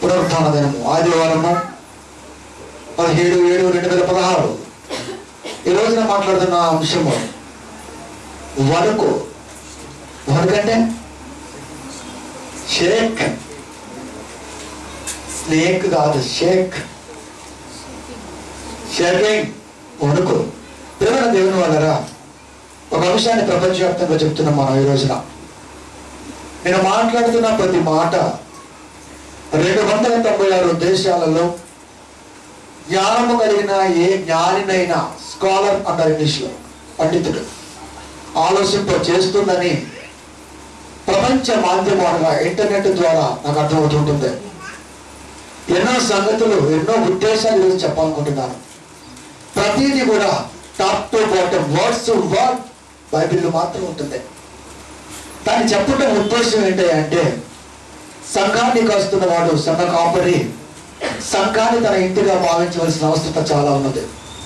పునరుత్థాన దినము ఆదివారము పదిహేడు ఏడు రెండు వేల పదహారు ఈ రోజున మాట్లాడుతున్న అంశము వణుకు వణుకంటే షేక్ స్నేక్ కాదు షేక్ షేకింగ్ వణుకు దేవుని దేవుని వల్లరా ఒక అంశాన్ని ప్రపంచవ్యాప్తంగా చెప్తున్నాం మనం ఈ రోజున నేను మాట్లాడుతున్న ప్రతి మాట రెండు వందల తొంభై ఆరు దేశాలలో జ్ఞానము కలిగిన ఏ జ్ఞానినైనా స్కాలర్ అంటారు ఇంగ్లీష్లో పండితుడు ఆలోచింప చేస్తుందని ప్రపంచ మాధ్యమాలుగా ఇంటర్నెట్ ద్వారా నాకు అర్థమవుతుంటుంది ఎన్నో సంగతులు ఎన్నో ఉద్దేశాలు ఈరోజు చెప్పాలనుకుంటున్నాను ప్రతిదీ కూడా top to bottom words word బైబిల్లో మాత్రం ఉంటుంది దాన్ని చెప్పడం ఉద్దేశం ఏంటి అంటే సంఘాన్ని కాస్తున్న వాడు సంఘ కాపరి సంఘాన్ని తన ఇంటిగా భావించవలసిన అవసరత చాలా ఉన్నది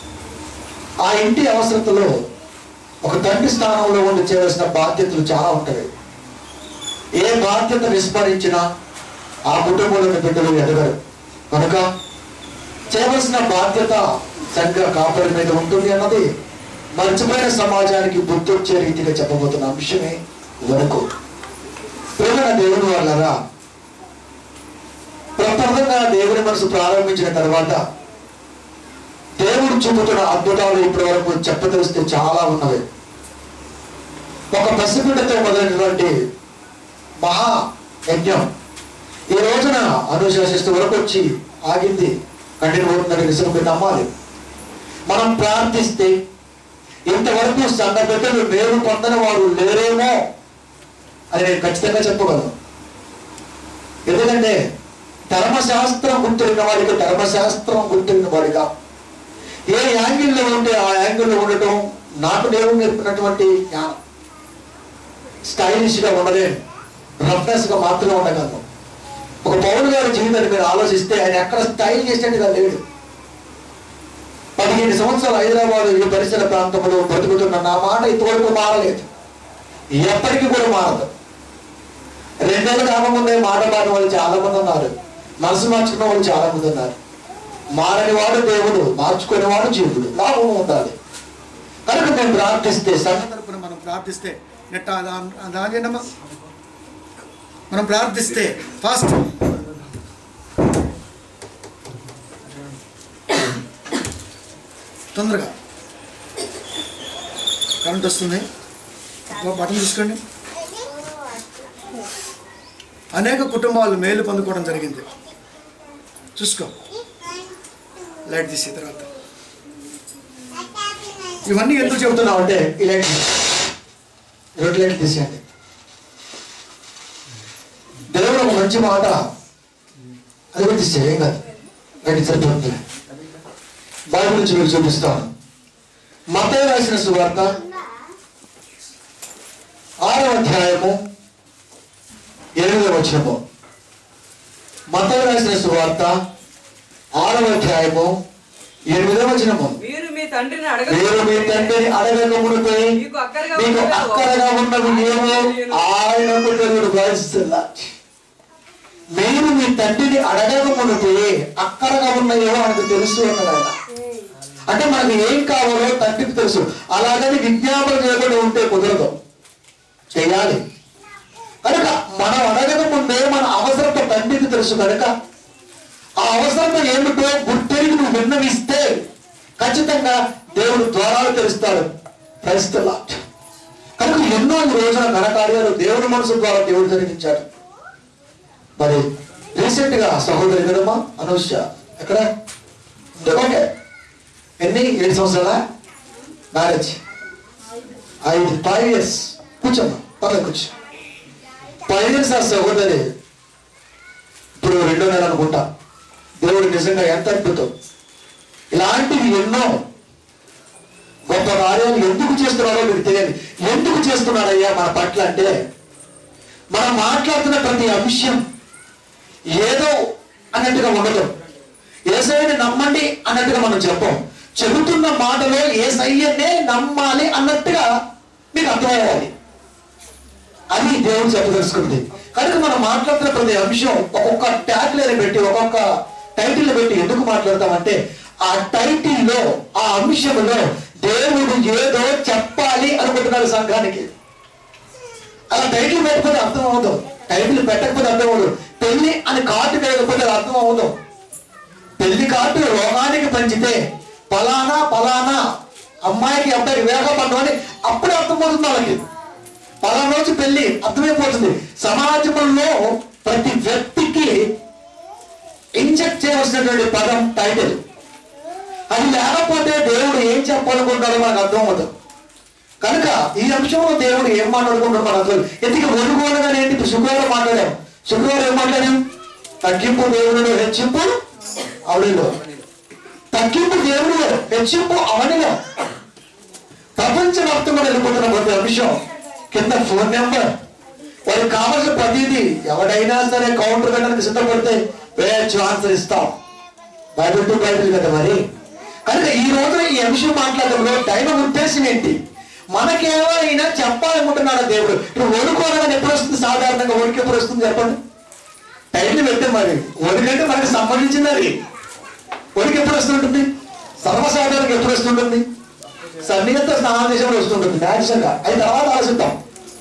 ఆ ఇంటి అవసరతలో ఒక తండ్రి స్థానంలో ఉండి చేయవలసిన బాధ్యతలు చాలా ఉంటాయి ఏ బాధ్యత విస్మరించినా ఆ కుటుంబంలోని బిడ్డలు ఎదగరు కనుక చేయవలసిన బాధ్యత సంఘ కాపరి మీద ఉంటుంది అన్నది మర్చిపోయిన సమాజానికి గుర్తొచ్చే రీతిగా చెప్పబోతున్న అంశమే వరకు ప్రేమ దేవుని వాళ్ళరా ప్రప్రథంగా దేవుని మనసు ప్రారంభించిన తర్వాత దేవుడు చూపుతున్న అద్భుతాలు ఇప్పటి వరకు చెప్పదలిస్తే చాలా ఉన్నవి ఒక పసిబిడ్డతో మొదలైనటువంటి మహా యజ్ఞం ఈ రోజున అనుశాసిస్తూ వరకు వచ్చి ఆగింది కంటిని పోతుందని నిజంగా నమ్మాలి మనం ప్రార్థిస్తే ఇంతవరకు సంఘ బిడ్డలు మేలు పొందని వారు లేరేమో అని నేను ఖచ్చితంగా చెప్పగలను ఎందుకంటే ధర్మశాస్త్రం గుర్తున్న వాడికి ధర్మశాస్త్రం గుర్తున్న వాడిగా ఏ యాంగిల్లో ఉంటే ఆ యాంగిల్లో ఉండటం నాకు దేవుడు నేర్పినటువంటి జ్ఞానం స్టైలిష్ గా ఉండలేను రఫ్నెస్ గా మాత్రమే ఉండగలను ఒక పౌరుడు గారి జీవితాన్ని మీరు ఆలోచిస్తే ఆయన ఎక్కడ స్టైల్ చేసినట్టుగా లేడు పదిహేను సంవత్సరాలు హైదరాబాద్ ఈ పరిసర ప్రాంతంలో బతుకుతున్న నా మాట ఇంతవరకు మారలేదు ఎప్పటికీ కూడా మారదు రెండేళ్ళ కాకముందే మాట మారిన వాళ్ళు చాలా మంది ఉన్నారు మనసు మార్చుకున్న వాళ్ళు చాలా మంది ఉన్నారు మారని వాడు దేవుడు మార్చుకునే వాడు జీవుడు లాభం ఉండాలి కనుక మేము ప్రార్థిస్తే సంఘ తరపున మనం ప్రార్థిస్తే నెట్ దానిమ్మా మనం ప్రార్థిస్తే ఫాస్ట్ తొందరగా కరెంట్ వస్తుంది ఒక బటన్ తీసుకోండి అనేక కుటుంబాలు మేలు పొందుకోవడం జరిగింది చూసుకో లైట్ తీసే తర్వాత ఇవన్నీ ఎందుకు చెబుతున్నావు అంటే ఈ లైట్ తీసి. ఈ రెండు లైట్ తీసేయండి దేవుడు ఒక మంచి మాట అది కూడా తీసే ఏం కాదు లైట్ సరిపోతుంది బైబిల్ నుంచి మీకు చూపిస్తాను మతయ్య రాసిన సువార్త ఆరవ అధ్యాయము ఎనిమిదవ వచనము మతయ్య రాసిన సువార్త ఆరవ అధ్యాయము ఎనిమిదవ వచనము మీరు మీ తండ్రిని మీరు మీ తండ్రిని అడగక మునిపే మీకు అక్కరగా మీకు ఉన్నవి అక్కరగా ఉన్నవి ఏమో ఆయనకు తెలుగు భావిస్తున్నా మీరు మీ తండ్రిని అడగక మునిపే అక్కరగా ఉన్నాయో ఆయనకు తెలుసు అన్నాడు ఆయన అంటే మనకు ఏం కావాలో తండ్రికి తెలుసు అలాగని విజ్ఞాపన చేయబడి ఉంటే కుదరదు చేయాలి కనుక మనం అడగక ముందే మన అవసరత తండ్రికి తెలుసు కనుక ఆ అవసరత ఏమిటో గుర్తెరిగి నువ్వు విన్నవిస్తే ఖచ్చితంగా దేవుడు ద్వారాలు తెరుస్తాడు క్రైస్తలా కనుక ఎన్నో ఈ రోజున ఘనకార్యాలు దేవుని మనసు ద్వారా దేవుడు జరిగించాడు మరి రీసెంట్ గా సహోదరి కదమ్మా అనూష ఎక్కడ ఓకే ఎన్ని ఏడు సంవత్సరాల మ్యారేజ్ ఐదు ఫైవ్ ఇయర్స్ కూర్చోమ్మా పర్లేదు కూర్చో ఫైవ్ ఇయర్స్ ఆ సహోదరి ఇప్పుడు రెండో నెల అనుకుంటా దేవుడు నిజంగా ఎంత అద్భుతం ఇలాంటివి ఎన్నో గొప్ప కార్యాలు ఎందుకు చేస్తున్నాడో మీకు తెలియదు ఎందుకు చేస్తున్నాడయ్యా మన పట్ల అంటే మనం మాట్లాడుతున్న ప్రతి అంశం ఏదో అన్నట్టుగా ఉండదు ఏసైని నమ్మండి అన్నట్టుగా మనం చెప్పం చెబుతున్న మాటలో ఏసయ్యనే నమ్మాలి అన్నట్టుగా మీకు అర్థమయ్యాలి అది దేవుడు చెప్పదలుచుకుంది కనుక మనం మాట్లాడుతున్న ప్రతి అంశం ఒక్కొక్క ట్యాగ్ లేదా అని పెట్టి ఒక్కొక్క టైటిల్ పెట్టి ఎందుకు మాట్లాడతామంటే ఆ టైటిల్లో ఆ అంశంలో దేవుడు ఏదో చెప్పాలి అనుకుంటున్నారు సంఘానికి అలా టైటిల్ పెట్టకపోతే అర్థం అవుతాం టైటిల్ పెట్టకపోతే అర్థం అవుతుంది పెళ్లి అని కార్డు వేయకపోతే అది అర్థం అవుతాం పెళ్లి కార్డు రోగానికి పంచితే పలానా పలానా అమ్మాయికి అబ్బాయికి వేగపడ్డం అని అప్పుడే అర్థమవుతుంది వాళ్ళకి పలానా రోజు పెళ్లి అర్థమైపోతుంది సమాజంలో ప్రతి వ్యక్తికి ఇంజెక్ట్ చేయవలసినటువంటి పదం టైటిల్ అది లేకపోతే దేవుడు ఏం చెప్పాలనుకుంటాడో మనకు అర్థం అవుతుంది కనుక ఈ అంశంలో దేవుడు ఏం మాట్లాడుకుంటాడు మనకు అర్థం ఎందుకు ఒడుగోలుగా ఏంటి ఇప్పుడు శుక్రవారం మాట్లాడాం శుక్రవారం ఏం మాట్లాడాం తగ్గింపు దేవుడు హెచ్చింపు అవనిలో తగ్గింపు దేవుడు హెచ్చింపు అవనిలో ప్రపంచవ్యాప్తంగా వెళ్ళిపోతున్న ప్రతి అంశం కింద ఫోన్ నెంబర్ వారికి కావాల్సిన ప్రతిదీ ఎవడైనా సరే కౌంటర్ కట్టడానికి సిద్ధపడితే వేయచ్చు ఆన్సర్ ఇస్తాం బైబిల్ టు బైబిల్ కదా మరి కనుక ఈ రోజు ఈ అంశం మాట్లాడడంలో దైవ ఉద్దేశం ఏంటి మనకేమైనా చెప్పాలనుకుంటున్నాడు దేవుడు ఇప్పుడు వణుకోనగానే ఎప్పుడు వస్తుంది సాధారణంగా వణుకు ఎప్పుడు వస్తుంది చెప్పండి టైటిల్ పెట్టే మరి వణుకంటే మనకి సంబంధించింది అది వణుకు ఎప్పుడు వస్తుంటుంది సర్వసాధారణంగా ఎప్పుడు వస్తుంటుంది సన్నిహిత స్నానం చేసినప్పుడు వస్తుంటుంది న్యాచురల్గా అది తర్వాత ఆలోచిద్దాం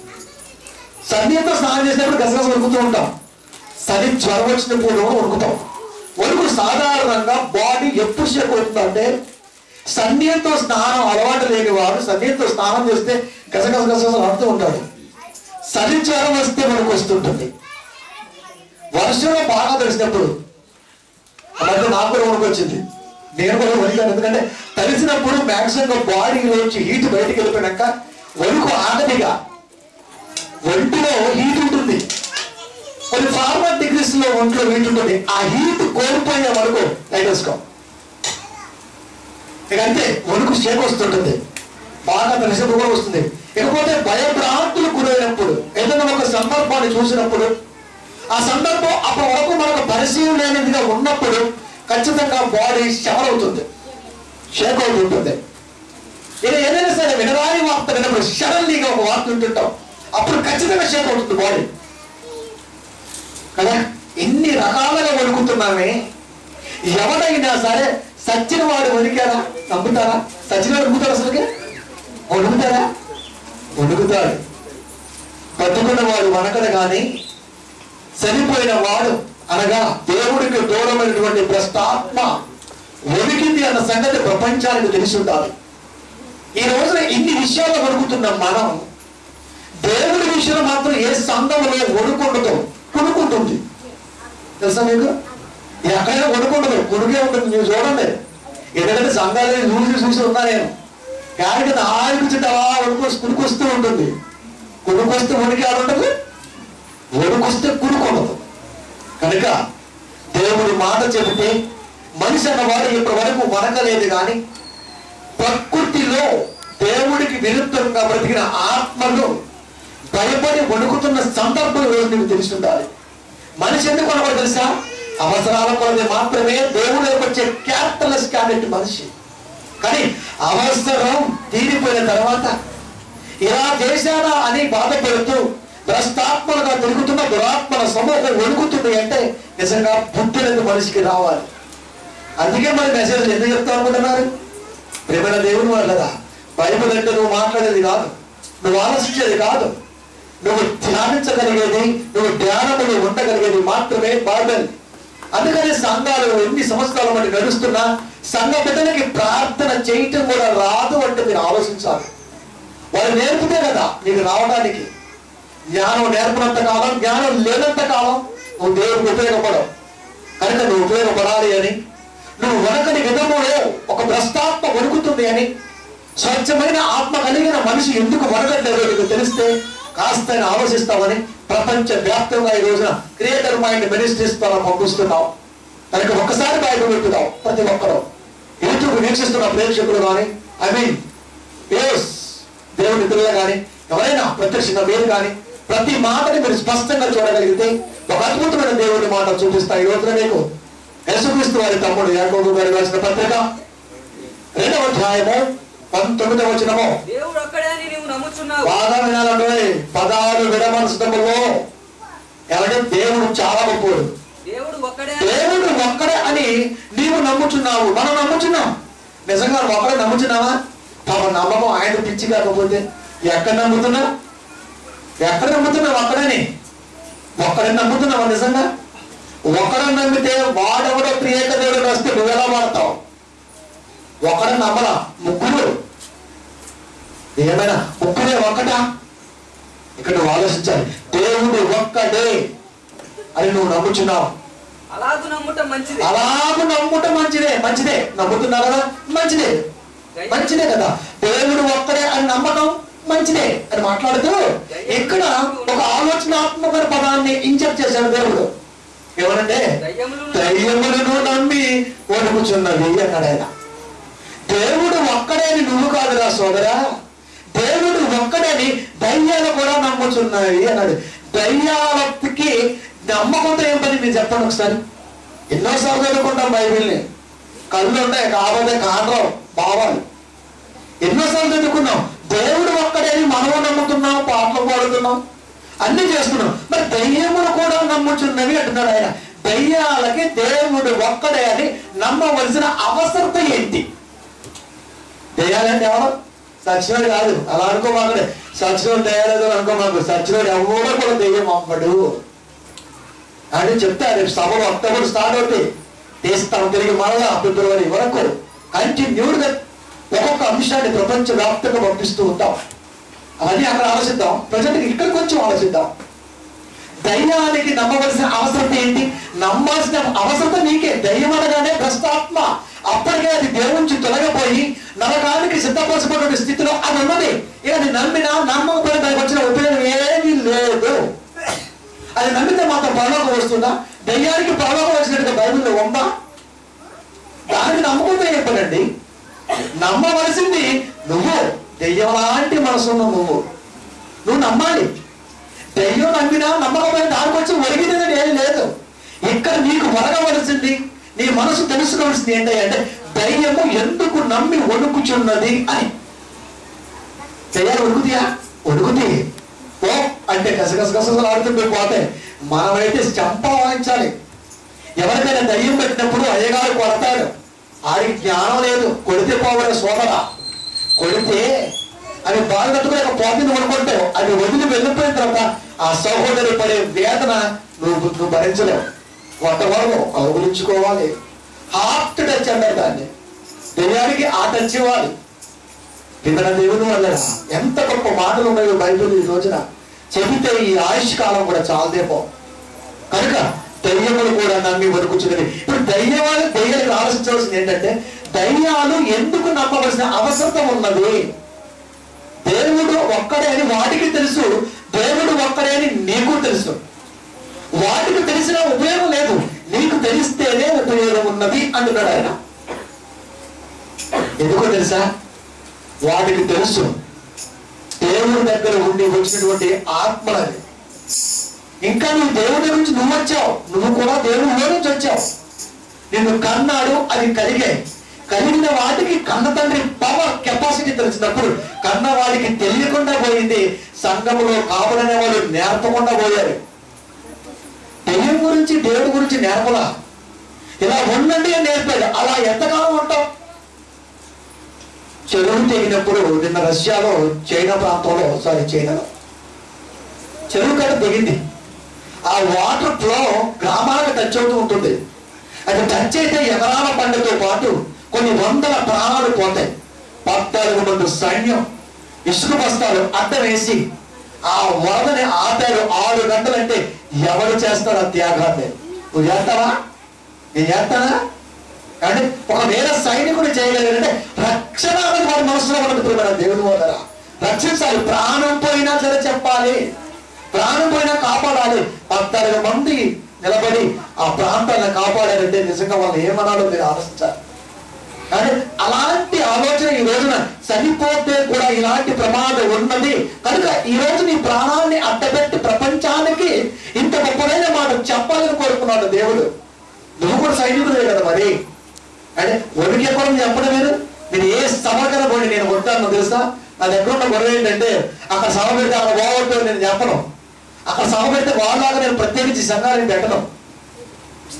సన్నిహిత స్నానం చేసినప్పుడు గసగస వణుకుతూ ఉంటాం సరి జ్వరం వచ్చినప్పుడు వణుకుతాం వణుకు సాధారణంగా బాడీ ఎప్పుడు షేక్ అవుతుందంటే సన్నిహితో స్నానం అలవాటు లేని వాడు సన్నిహితో స్నానం చేస్తే గసగస గసగస ఆడుతూ ఉంటాడు సరి జ్వరం వస్తే మనకు వస్తుంటుంది వర్షంలో బాగా తెలిసినప్పుడు ఆ మధ్య నాకు కూడా వణుకు వచ్చింది నేను కూడా వణికాను ఎందుకంటే తడిసినప్పుడు మ్యాక్సిమం బాడీలోంచి హీట్ బయటికి వెళ్ళిపోయాక వణుకు ఆగదిగా ఒంటిలో హీట్ ఉంటుంది కొన్ని ఫార్మర్ డిగ్రీస్ లో ఒంట్లో హీట్ ఉంటుంది ఆ హీట్ కోల్పోయే వరకు లైట్ వేసుకో ఇక అంతే వణుకు షేక్ వస్తుంటుంది బాగా తెలిసినప్పుడు కూడా వస్తుంది ఇకపోతే భయభ్రాంతులు గురైనప్పుడు ఏదైనా ఒక సందర్భాన్ని చూసినప్పుడు ఆ సందర్భం అప్పటి వరకు మనకు పరిశీలన లేనిదిగా ఉన్నప్పుడు ఖచ్చితంగా బాడీ షవర్ అవుతుంది షేక్ అవుతుంటుంది ఇక ఏదైనా సరే వినరాని వార్త వినప్పుడు సడన్లీగా ఒక వార్త వింటుంటాం అప్పుడు ఖచ్చితంగా షేక్ అవుతుంది బాడీ కదా ఎన్ని రకాలుగా వణుకుతున్నామే ఎవడైనా సరే సచ్చిన వాడు వణికారా నమ్ముతారా సచిన వణుకుతారు అసలుకే వణుకుతారా వణుకుతాడు బతుకున్న వాడు వనకడు కానీ చనిపోయిన వాడు అనగా దేవుడికి దూరమైనటువంటి భ్రష్టాత్మ వణికింది అన్న సంగతి ప్రపంచానికి తెలిసి ఉండాలి ఈ రోజున ఇన్ని విషయాలు వణుకుతున్న మనం దేవుడి విషయంలో మాత్రం ఏ సంఘంలో వణుకుండదు కొనుక్కుంటుంది తెలుసా మీకు ఎక్కడైనా కొనుక్కుండదు కొనుకే ఉంటుంది మీరు చూడండి ఎందుకంటే సంఘాలు చూసి చూసి ఉన్నా నేను గాడి కింద ఆడిపించుంటే అలా వణుకొస్తూ కునుకొస్తూ ఉంటుంది కునుకొస్తే వణికి ఆడ ఉండదు వణుకొస్తే కునుకుండదు కనుక దేవుడి మాట చెబితే మనిషి అన్నవాడు ఇప్పటి వరకు వనకలేదు కానీ ప్రకృతిలో దేవుడికి విరుద్ధంగా బ్రతికిన ఆత్మలు భయపడి వణుకుతున్న సందర్భం ఈ రోజు నీకు తెలిసి ఉండాలి మనిషి ఎందుకు అనగా తెలుసా అవసరాల కొలది మాత్రమే దేవుడు వచ్చే క్యారెక్టర్లెస్ క్యాండిడేట్ మనిషి కానీ అవసరం తీరిపోయిన తర్వాత ఇలా చేశానా అని బాధపడుతూ భ్రష్టాత్మలుగా తిరుగుతున్న దురాత్మల సమూహం వణుకుతుంది అంటే నిజంగా పుట్టినది మనిషికి రావాలి అందుకే మరి మెసేజ్ ఎందుకు చెప్తా అనుకుంటున్నారు ప్రేమైన దేవుని వాళ్ళదా బైబిల్ అంటే నువ్వు మాట్లాడేది కాదు నువ్వు ఆలోచించేది కాదు నువ్వు ధ్యానించగలిగేది నువ్వు ధ్యానములు ఉండగలిగేది మాత్రమే బైబిల్ అందుకని సంఘాలు ఎన్ని సంవత్సరాల మట్టి నడుస్తున్నా సంఘ బిడ్డలకి ప్రార్థన చేయటం కూడా రాదు అంటే మీరు ఆలోచించాలి వాళ్ళు నేర్పితే కదా నీకు రావడానికి జ్ఞానం నేర్పినంత కాలం జ్ఞానం లేనంత కాలం నువ్వు దేవుడికి ఉపయోగపడవు కనుక నువ్వు ఉపయోగపడాలి అని నువ్వు వనకని విధములో ఒక భ్రష్టాత్మ వణుకుతుంది అని స్వచ్ఛమైన ఆత్మ కలిగిన మనిషి ఎందుకు వనగట్లేదో నీకు తెలిస్తే కాస్త ఆలోచిస్తామని ప్రపంచ వ్యాప్తంగా ఈ రోజున క్రియేటర్ మైండ్ మినిస్ట్రీస్ ద్వారా పంపిస్తున్నాం కనుక ఒక్కసారి బయట పెట్టుదాం ప్రతి ఒక్కరూ యూట్యూబ్ వీక్షిస్తున్న ప్రేక్షకులు కానీ ఐ మీన్ ఎస్ దేవుని పిల్లలు కానీ ఎవరైనా ప్రత్యక్షంగా మీరు కానీ ప్రతి మాటని మీరు స్పష్టంగా చూడగలిగితే ఒక అద్భుతమైన దేవుని మాట చూపిస్తా ఈ రోజున మీకు యేసుక్రీస్తు వారి తమ్ముడు యాకోబు గారి రాసిన పత్రిక రెండవ అధ్యాయము పంతొమ్మిదవ వచనము దేవుడు ఒక్కడే అని నీవు నమ్ముచున్నావు బాగా వినాలంటే పదాలు విడమనసడంలో ఎవరంటే దేవుడు చాలా గొప్పవాడు దేవుడు ఒక్కడే దేవుడు ఒక్కడే అని నీవు నమ్ముచున్నావు మనం నమ్ముచున్నాం నిజంగా నువ్వు ఒక్కడే నమ్ముచున్నావా పాప నమ్మకం ఆయన పిచ్చి కాకపోతే ఎక్కడ నమ్ముతున్నా ఎక్కడ నమ్ముతున్నావు ఒక్కడని ఒక్కడని నమ్ముతున్నావా నిజంగా ఒక్కడని నమ్మితే వాడెవడో ప్రియేక దేవుడు వస్తే నువ్వు ఎలా వాడతావు ఒక్కడని నమ్మలా ముగ్గురు ఏమైనా ముగ్గురే ఒక్కటా ఇక్కడ నువ్వు ఆలోచించాలి దేవుడు ఒక్కడే అని నువ్వు నమ్ముచున్నావు అలాగు నమ్ముట మంచిది అలాగ నమ్ముట మంచిదే మంచిదే నమ్ముతున్నావు కదా మంచిదే మంచిదే కదా దేవుడు ఒక్కడే అని నమ్మకం మంచిదే అని మాట్లాడుతూ ఇక్కడ ఒక ఆలోచనాత్మక పదాన్ని ఇంజెక్ట్ చేశాడు దేవుడు ఏమనంటే దయ్యములు దయ్యములను నమ్మి వణుకుచున్నవి అన్నాడు ఆయన దేవుడు ఒక్కడేని నువ్వు కాదురా సోదరా దేవుడు ఒక్కడని దయ్యాలు కూడా నమ్ముచున్నాయి అన్నాడు దయ్యాలకి నమ్మకంతో ఏం పని మీరు చెప్పండి ఒకసారి ఎన్నోసార్లు చదువుకుంటాం బైబిల్ని కళ్ళు ఉంటాయి కాకపోతే కాండ్రం భావాలు ఎన్నోసార్లు చదువుకున్నాం దేవుడు ఒక్కడేని మనము నమ్ముతున్నాం పాటలు పాడుతున్నాం అన్ని చేస్తున్నాం మరి దయ్యములు కూడా నమ్ముచున్నవి అంటున్నాడు ఆయన దయ్యాలకి దేవుడు ఒక్కడే అని నమ్మవలసిన అవసరత ఏంటి దయ్యాలంటే ఎవరు సచ్చినోడు కాదు అలా అనుకోమాకడే సచ్చినోడు దయ్యాలేదు అనుకోమాకు సచ్చినోడు ఎవడో కూడా దెయ్యం అమ్మడు అని చెప్తారు రేపు సభలు అక్టోబర్ స్టార్ట్ అవుతాయి తీస్తాం తిరిగి మరలా ఫిబ్రవరి వరకు కంటిన్యూడ్గా ఒక్కొక్క అంశాన్ని ప్రపంచ వ్యాప్తంగా పంపిస్తూ ఉంటాం అవన్నీ అక్కడ ఆలోచిద్దాం ప్రజెంట్ ఇక్కడ కొంచెం ఆలోచిద్దాం దయ్యానికి నమ్మవలసిన అవసరం ఏంటి నమ్మాల్సిన అవసరత నీకే దయ్యం అనగానే భ్రష్టాత్మ అప్పటికే అది దేవుడి నుంచి తొలగిపోయి నరకానికి సిద్ధపరచబడిన స్థితిలో అది ఉన్నది ఇక అది నమ్మినా నమ్మకపోయినా దానికి వచ్చిన ఉపయోగం ఏమీ లేదు అది నమ్మితే మాత్రం పరలోకం వస్తుందా దయ్యానికి పరలోకం వచ్చినట్టుగా బైబిల్లో ఉందా దానికి నమ్మకంతో చెప్పనండి నమ్మవలసింది నువ్వు దెయ్యం లాంటి మనసున్న నువ్వు నువ్వు నమ్మాలి దెయ్యం నమ్మినా నమ్మకమైన దానికి వచ్చి ఒరిగినది ఏం లేదు ఇక్కడ నీకు ఒరగవలసింది నీ మనసు తెలుసుకోవాల్సింది ఏంటంటే దయ్యము ఎందుకు నమ్మి వణుకుచున్నది అని దయ్యాలు వణుకుతాయా వణుకుతాయి ఓ అంటే గసగసగసలు ఆడుతుంటే పోతే మనమైతే చంప వాయించాలి ఎవరికైనా దయ్యం పెట్టినప్పుడు అయ్యగారు కొడతాడు ఆడికి జ్ఞానం లేదు కొడితే పోవడే సోదరా కొడితే అవి బాగా కట్టుకుని ఒక పోతుంది పడుకుంటే అది వదిలి వెళ్ళిపోయిన తర్వాత ఆ సహోదరి పడే వేదన నువ్వు నువ్వు భరించలేవు కొంతవరకు కౌగులించుకోవాలి హార్ట్ టచ్ అంటారు దాన్ని దెయ్యానికి ఆ టచ్ ఇవ్వాలి విన్న దేవుని వల్ల ఎంత గొప్ప మాటలు ఉన్నాయో బైబిల్ ఈ రోజున చెబితే ఈ ఆయుష్ కాలం కూడా చాలదేమో కనుక దయ్యములు కూడా నమ్మి వణుకుచున్నది ఇప్పుడు దయ్యాలు దయ్యాలకు ఆలోచించవలసింది ఏంటంటే దయ్యాలు ఎందుకు నమ్మవలసిన అవసరం ఉన్నది దేవుడు ఒక్కడే అని వాటికి తెలుసు దేవుడు ఒక్కడే అని నీకు తెలుసు వాటికి తెలిసిన ఉపయోగం లేదు నీకు తెలిస్తేనే ఉపయోగం ఉన్నది అంటున్నాడు ఆయన ఎందుకో తెలుసా వాటికి తెలుసు దేవుడి దగ్గర ఉండి వచ్చినటువంటి ఆత్మలని ఇంకా నువ్వు దేవుడి దగ్గర నుంచి నువ్వు వచ్చావు నువ్వు కూడా దేవుడిలో నుంచి వచ్చావు నిన్ను కన్నాడు అది కలిగాయి కలిగిన వాటికి కన్న తండ్రి పవర్ కెపాసిటీ తెలిసినప్పుడు కన్న వాడికి తెలియకుండా పోయింది సంఘములో కావాలనే వాళ్ళు నేర్పకుండా పోయారు దెయ్యం గురించి దేవుడి గురించి నేర్పలా ఇలా ఉండండి అని నేర్పాడు అలా ఎంతకాలం ఉంటావు చెరువు తెగినప్పుడు నిన్న రష్యాలో చైనా ప్రాంతంలో సారీ చైనాలో చెరువు కట్ట దిగింది ఆ వాటర్ ఫ్లో గ్రామాలకు టచ్ అవుతూ ఉంటుంది అది టచ్ అయితే ఎకరాల పంటతో పాటు కొన్ని వందల ప్రాణాలు పోతాయి పద్నాలుగు మంది సైన్యం ఇసుక బస్తాలు అడ్డం వేసి ఆ వరదని ఆపారు ఆరు గంటలంటే ఎవరు చేస్తారు ఆ త్యాగాన్ని నువ్వు చేస్తావా నేను చేస్తానా అంటే ఒకవేళ సైనికుడు చేయగలిగారంటే రక్షణ అనేది వాడి మనసులో ఉంటుంది మన దేవుని వల్ల రక్షించాలి ప్రాణం పోయినా సరే చెప్పాలి ప్రాణం పోయినా కాపాడాలి పద్నాలుగు మంది నిలబడి ఆ ప్రాంతాలను కాపాడారంటే నిజంగా వాళ్ళు ఏమనాలో మీరు ఆలోచించాలి కానీ అలాంటి ఆలోచన ఈ రోజున చనిపోతే కూడా ఇలాంటి ప్రమాదం ఉన్నది కనుక ఈ రోజు నీ ప్రాణాన్ని అడ్డబెట్టి ప్రపంచానికి ఇంత గొప్పదైన మాట చెప్పాలని కోరుకున్నాడు దేవుడు నువ్వు కూడా సైనికుడే కదా మరి అంటే ఒడికి కూడా చెప్పడం లేదు నేను ఏ సభకర పోయి నేను కొట్టాను తెలుసా నా దగ్గర ఉన్న గొడవ ఏంటంటే అక్కడ సభ పెడితే అక్కడ పోవట్టు నేను చెప్పను అక్కడ సభ పెడితే వాళ్ళలాగా నేను ప్రత్యేకించి సంఘాన్ని పెట్టను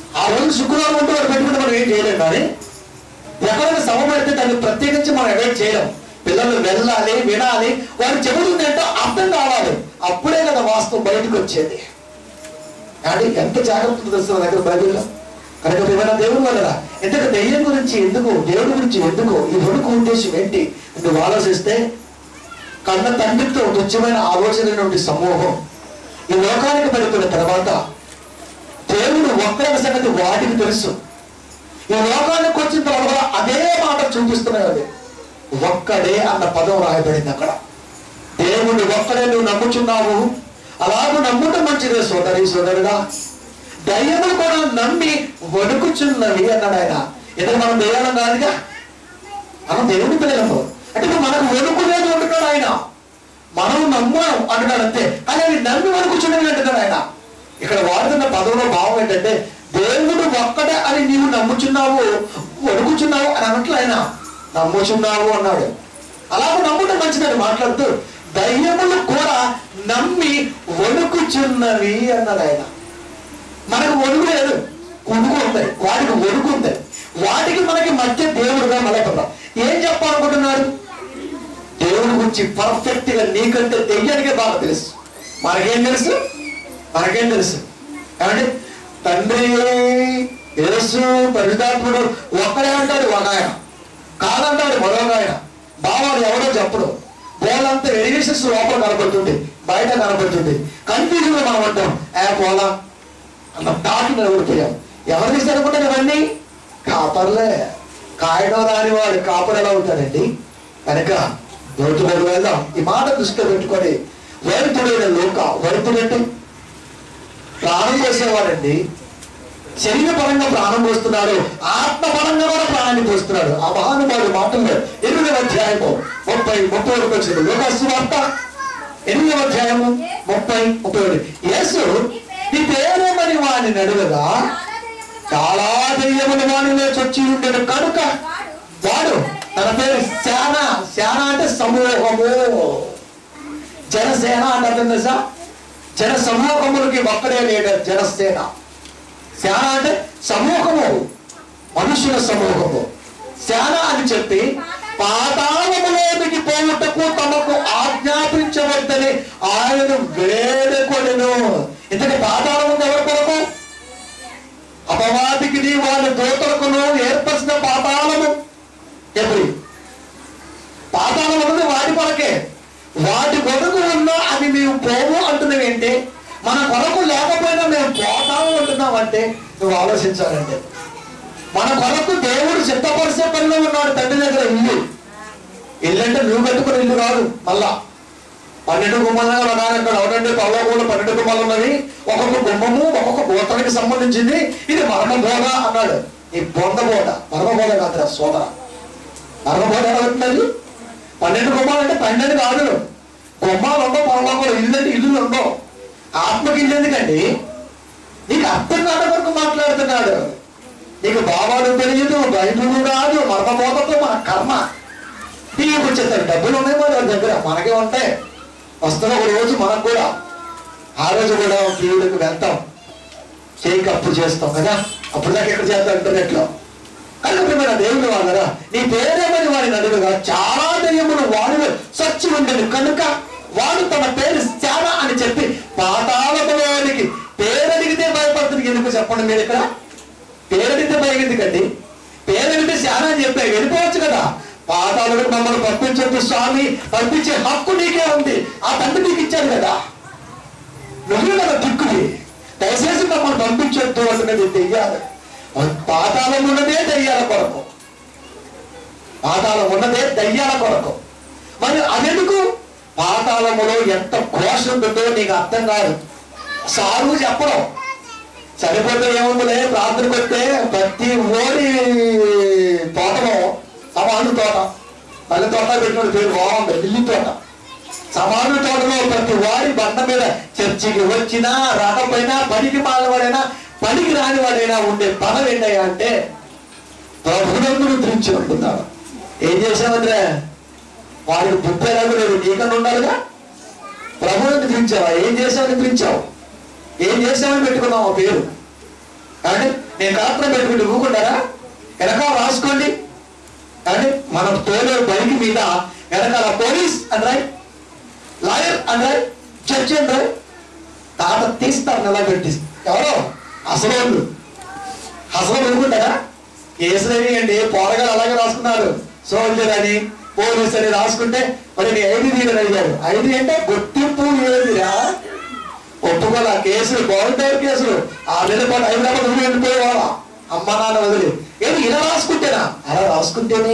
ఆ రోజు శుక్రవారం ఉంటే వాడు పెట్టుకుంటే మనం ఏం చేయలేం కానీ ఎక్కడైనా సభ పెడితే దాన్ని ప్రత్యేకించి మనం అవాయిడ్ చేయలేం పిల్లలు వెళ్ళాలి వినాలి వారు చెబుతుంది ఏంటో అర్థం కావాలి అప్పుడే కదా వాస్తవం బయటకు వచ్చేది కానీ ఎంత జాగ్రత్త తెలుస్తుంది దగ్గర బైబిల్లో కనుక ఏమైనా దేవుడు వల్లరా ఎందుకు దెయ్యం గురించి ఎందుకు దేవుడి గురించి ఎందుకు ఈ వణుకు ఉద్దేశం ఏంటి నువ్వు ఆలోచిస్తే కన్న తండ్రితో తుచ్చమైన ఆలోచనటువంటి సమూహం ఈ లోకానికి పడుతున్న తర్వాత దేవుడు ఒక్కరి సంగతి వాటికి తెలుసు ఈ లోకానికి వచ్చిన తర్వాత అదే మాట చూపిస్తున్నాయి అది ఒక్కడే అన్న పదం రాయబడింది అక్కడ దేవుడు ఒక్కడే నువ్వు నమ్ముచున్నావు అలాగూ నమ్ముట మంచిదే సోదరి సోదరుడా దయ్యములు కూడా నమ్మి వణుకుచున్నవి అన్నాడు ఆయన ఎందుకు మనం దయ్యాలం కాదుగా మనం దేవుని పిల్లలము అంటే ఇప్పుడు మనకు వణుకునేది అంటున్నాడు ఆయన మనం నమ్మాం అంటున్నాడు అంతే కానీ అవి నమ్మి వణుకుచున్నవి అంటున్నాడు ఆయన ఇక్కడ వాడుతున్న పదంలో భావం ఏంటంటే దేవుడు ఒక్కడే అని నీవు నమ్ముచున్నావు వణుకుచున్నావు అని అనట్లు ఆయన నమ్ముచున్నావు అన్నాడు అలాగే నమ్ముట మంచిదని మాట్లాడుతూ దయ్యములు కూడా నమ్మి వణుకుచున్నవి అన్నాడు ఆయన మనకు వణుకు లేదు వణుకు ఉంది వాడికి వణుకు ఉంది వాటికి మనకి మధ్య దేవుడుగా మలకడం ఏం చెప్పాలనుకుంటున్నాడు దేవుడి గురించి పర్ఫెక్ట్ గా నీకంటే దెయ్యానికే బాగా తెలుసు మనకేం తెలుసు మనకేం తెలుసు ఏమండి తండ్రి యేసు పరిశుధాత్ముడు ఒక్కడే అంటాడు ఒక ఆయన కాదంటాడు మరొక ఆయన బావాడు ఎవడో చెప్పడు పోలంతా ఎలివేషన్స్ లోపల కనపడుతుంది బయట కనపడుతుంది కన్ఫ్యూజన్ లో మనం అంటాం ఏ పోలా అన్న తాకి నిలబడిపోయాం ఎవరు తీసారనుకుంటారు ఇవన్నీ కాపర్లే కాయడం రాని వాడు కాపర్ ఎలా అవుతాడండి కనుక లోతులోకి వెళ్దాం ఈ మాట దృష్టిలో పెట్టుకొని వైద్యుడైన లోక వైద్యుడంటే ప్రాణం పోసేవాడండి శరీర పరంగా ప్రాణం పోస్తున్నాడు ఆత్మ పరంగా కూడా ప్రాణాన్ని పోస్తున్నాడు ఆ మహానుభావుడు మాటల్లో ఎనిమిదవ అధ్యాయము ముప్పై ముప్పై ఒకటి వచ్చింది లోకాసు వార్త ఎనిమిదవ అధ్యాయము ముప్పై ముప్పై ఒకటి యేసు నీ పేరేమని వాడిని అడుగగా చాలా దెయ్యములు వాడిలో చొచ్చి ఉండేది కనుక వాడు తన పేరు సేన సేన అంటే సమూహము జనసేన అంటే అర్థం తెలుసా జన సమూహములకి ఒక్కడే లీడర్ జనసేన సేన అంటే సమూహము మనుషుల సమూహము సేన అని చెప్పి పాతాళములోనికి పోవుటకు తమకు ఆజ్ఞాపించవద్దని ఆయన వేడుకొనెను ఇంతటి పాతాళం ఉంది ఎవరి కొరకు అపవాదికి వాళ్ళ దూతలకును ఏర్పరిచిన పాతాళము ఎప్పుడు పాతాళం ఉన్నది వాటి కొరకే వాటి కొరకు ఉన్నా అది మేము పోము అంటున్నావు ఏంటి మన కొరకు లేకపోయినా మేము పోతాము అంటున్నాం అంటే నువ్వు ఆలోచించాలంటే మన కొరకు దేవుడు సిద్ధపరిచే పనిలో ఉన్నాడు తండ్రి దగ్గర ఇల్లు ఇల్లు అంటే నువ్వు కట్టుకుని ఇల్లు కాదు మళ్ళా పన్నెండు గుమ్మాలు అన్నారు ఇక్కడ అవునండి పల్లెకూడలో పన్నెండు గుమ్మాలు ఉన్నవి ఒక్కొక్క గుమ్మము ఒక్కొక్క గోత్రానికి సంబంధించింది ఇది మరమ బోధ అన్నాడు ఈ బొంద బోధ మరమ బోధ కాదురా సోదర మరమ బోధ అవుతున్నది పన్నెండు గుమ్మాలు అంటే పన్నెండు కాదు గుమ్మాలు ఉండవు పరలోకంలో ఇల్లు అంటే ఇల్లు ఉండవు ఆత్మకి ఇల్లు ఎందుకండి నీకు అర్థం కాని వరకు మాట్లాడుతున్నాడు నీకు భావాలు తెలియదు బైబుల్ రాదు మర్మబోధతో మన కర్మ నీకు వచ్చేస్తారు డబ్బులు ఉన్నాయి మన దగ్గర మనకే ఉంటాయి వస్తున్న ఒక రోజు మనకు కూడా ఆ రోజు కూడా దేవుడికి వెళ్తాం చేయికి అప్పు చేస్తాం కదా అప్పుడు దాకా ఎక్కడ చేస్తాం ఇంటర్నెట్ లో కనుక ప్రియమైన దేవుడు వాళ్ళరా నీ పేరేమని వాడిని అడుగుగా చాలా దెయ్యములు వాడు సచ్చి ఉండను కనుక వాడు తన పేరు శాన అని చెప్పి పాతాళములోనికి పేరడిగితే భయపడుతుంది ఎందుకు చెప్పండి మీరు ఇక్కడ పేరడిగితే భయం ఎందుకండి పేరడిగితే శాన అని చెప్పి వెళ్ళిపోవచ్చు కదా పాతాళుడికి మమ్మల్ని పంపించొద్దు స్వామి పంపించే హక్కు నీకే ఉంది ఆ తండ్రి నీకు ఇచ్చాడు కదా నువ్వు కదా దిక్కుది దయచేసి మమ్మల్ని పంపించొద్దు అంటున్నది దెయ్యాలి పాతాళం ఉన్నదే దయ్యాల కొరకు పాతాళం ఉన్నదే దయ్యాల కొరకు మరి అదెందుకు పాతాళములో ఎంత ఘోష ఉంటుందో నీకు అర్థం కాదు సారు చెప్పడం చనిపోతే ఏముందిలే ప్రార్థనకు వస్తే ప్రతి ఓడి తోటలో సమాను తోట మళ్ళీ తోట పెట్టిన పేరు బాగుంది ఢిల్లీ తోట సమాను తోటలో ప్రతి వాడి బండ మీద చర్చికి వచ్చినా రాకపోయినా పనికి మాలవాడైనా పనికి రాని వాడైనా ఉండే పదం ఏంటయ్యా అంటే ప్రభునందును గురించి ఉంటున్నాడు ఏం చేసావంటే వాడికి బుద్ధి ఎలాగో లేదు నీకన్నా ఉండాలిగా ప్రభువుని గురించావా ఏం చేసావని గురించావు ఏం చేసావని పెట్టుకున్నావు ఆ పేరు అంటే నేను కలెక్టర్ పెట్టుకుంటే ఊరుకుంటారా వెనకాల రాసుకోండి అంటే మనం తోలే బైక్ మీద వెనకాల పోలీస్ అని రాయి లాయర్ అని రాయి జడ్జి అని రాయి తాత తీస్తారు నిలబెట్టి ఎవరో అసలు వాళ్ళు అసలు ఊరుకుంటారా కేసులేని అండి పోరగాలు అలాగే రాసుకున్నారు సోల్జర్ అని పోలీస్ అని రాసుకుంటే మరి నీ ఐదు తీరని అడిగారు ఐదు అంటే గుర్తింపు లేదురా ఒప్పుకోలే ఆ కేసులు బాగుంటాయి కేసులు ఆ నెల పాటు హైదరాబాద్ ఊరు వెళ్ళిపోయేవాళ్ళ అమ్మ నాన్న వదిలి ఏమి ఇలా రాసుకుంటేనా అలా రాసుకుంటేనే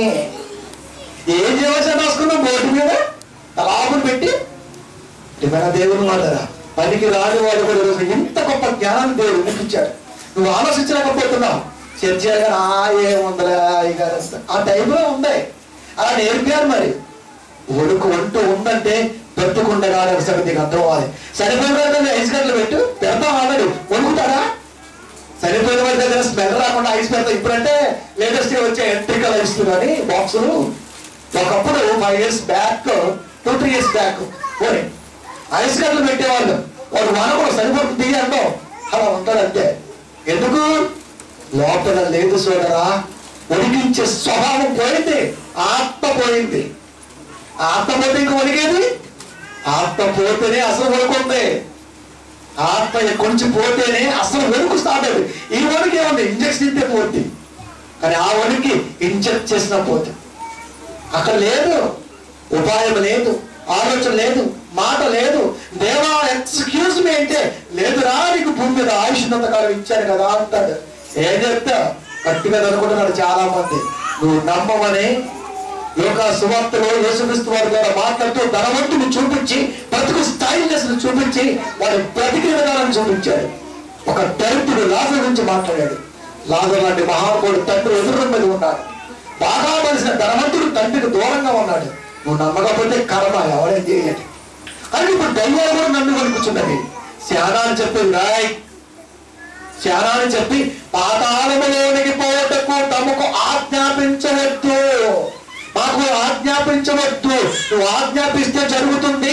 ఏం చేయవలసి రాసుకున్నాం బోర్డు మీద తలాపులు పెట్టి ఏమైనా దేవుని మాటరా పనికి రాని వాడు కూడా ఈరోజు ఇంత గొప్ప జ్ఞానాన్ని దేవుడు నీకు ఇచ్చాడు నువ్వు ఆలోచించలేకపోతున్నావు చర్చగా ఆ ఏముందలే ఇక ఆ టైంలో ఉంది అలా నేర్పారు మరి ఒడుకు వంటూ ఉందంటే పెట్టుకుండగా అనే సంగతి నీకు అర్థం అవ్వాలి సరిపోయిన వాళ్ళని ఐస్ గంటలు పెట్టు పెడతాం ఆల్రెడీ వణుకుతాడా సరిపోయిన వాళ్ళ దగ్గర స్మెల్ రాకుండా ఐస్ పెడతాం ఇప్పుడంటే లేటెస్ట్ గా వచ్చే ఎలక్ట్రికల్ ఐస్ కానీ బాక్సులు ఒకప్పుడు five years back two three years back పోనీ ఐస్ గంటలు పెట్టేవాళ్ళు వాడు మన కూడా సరిపోతుంది అంటాం అలా ఉంటాడు అంతే ఎందుకు లోపల లేదు సోదరా ఉడికించే స్వభావం పోయింది ఆత్మ పోయింది ఆత్మ పోతే ఇంక వణికేది ఆత్మ పోతేనే అసలు వణుకుంది ఆత్మ కొంచెం పోతేనే అసలు వణుకు స్టార్ట్ అయింది ఈ వణుకు ఏముంది ఇంజక్షన్ ఇస్తే పోతుంది కానీ ఆ వణుకి ఇంజెక్ట్ చేసిన పోతే అక్కడ లేదు ఉపాయం లేదు ఆలోచన లేదు మాట లేదు దేవా ఎక్స్క్యూజ్ మీ అంటే లేదురా నీకు భూమి మీద ఆయుష్ కాలం ఇచ్చాను కదా అంటాడు ఏం చెప్తా గట్టిగా అనుకుంటున్నాడు చాలా మంది నువ్వు నమ్మమని లోక సువార్తలో యేసుక్రీస్తు వారి ద్వారా మాట్లాడుతూ ధనవంతుని చూపించి బ్రతుకు స్టైల్నెస్ చూపించి వాడి బ్రతికి విధానాన్ని చూపించాడు ఒక దరిద్రుడు లాజర్ గురించి మాట్లాడాడు లాజర్ లాంటి మహానుభావుడు తండ్రి ఎదురు మీద ఉన్నాడు బాగా తెలిసిన ధనవంతుడు తండ్రికి దూరంగా ఉన్నాడు నువ్వు నమ్మకపోతే కర్మ ఎవరేం చేయాలి కానీ ఇప్పుడు దయ్యాలు కూడా నన్ను కనిపించున్నది శానాన్ని చెప్పింది రాయ్ శానాన్ని చెప్పి పాతాళములోనికి పోవటకు తమకు ఆజ్ఞాపించవద్దు మాకు ఆజ్ఞాపించవద్దు నువ్వు ఆజ్ఞాపిస్తే జరుగుతుంది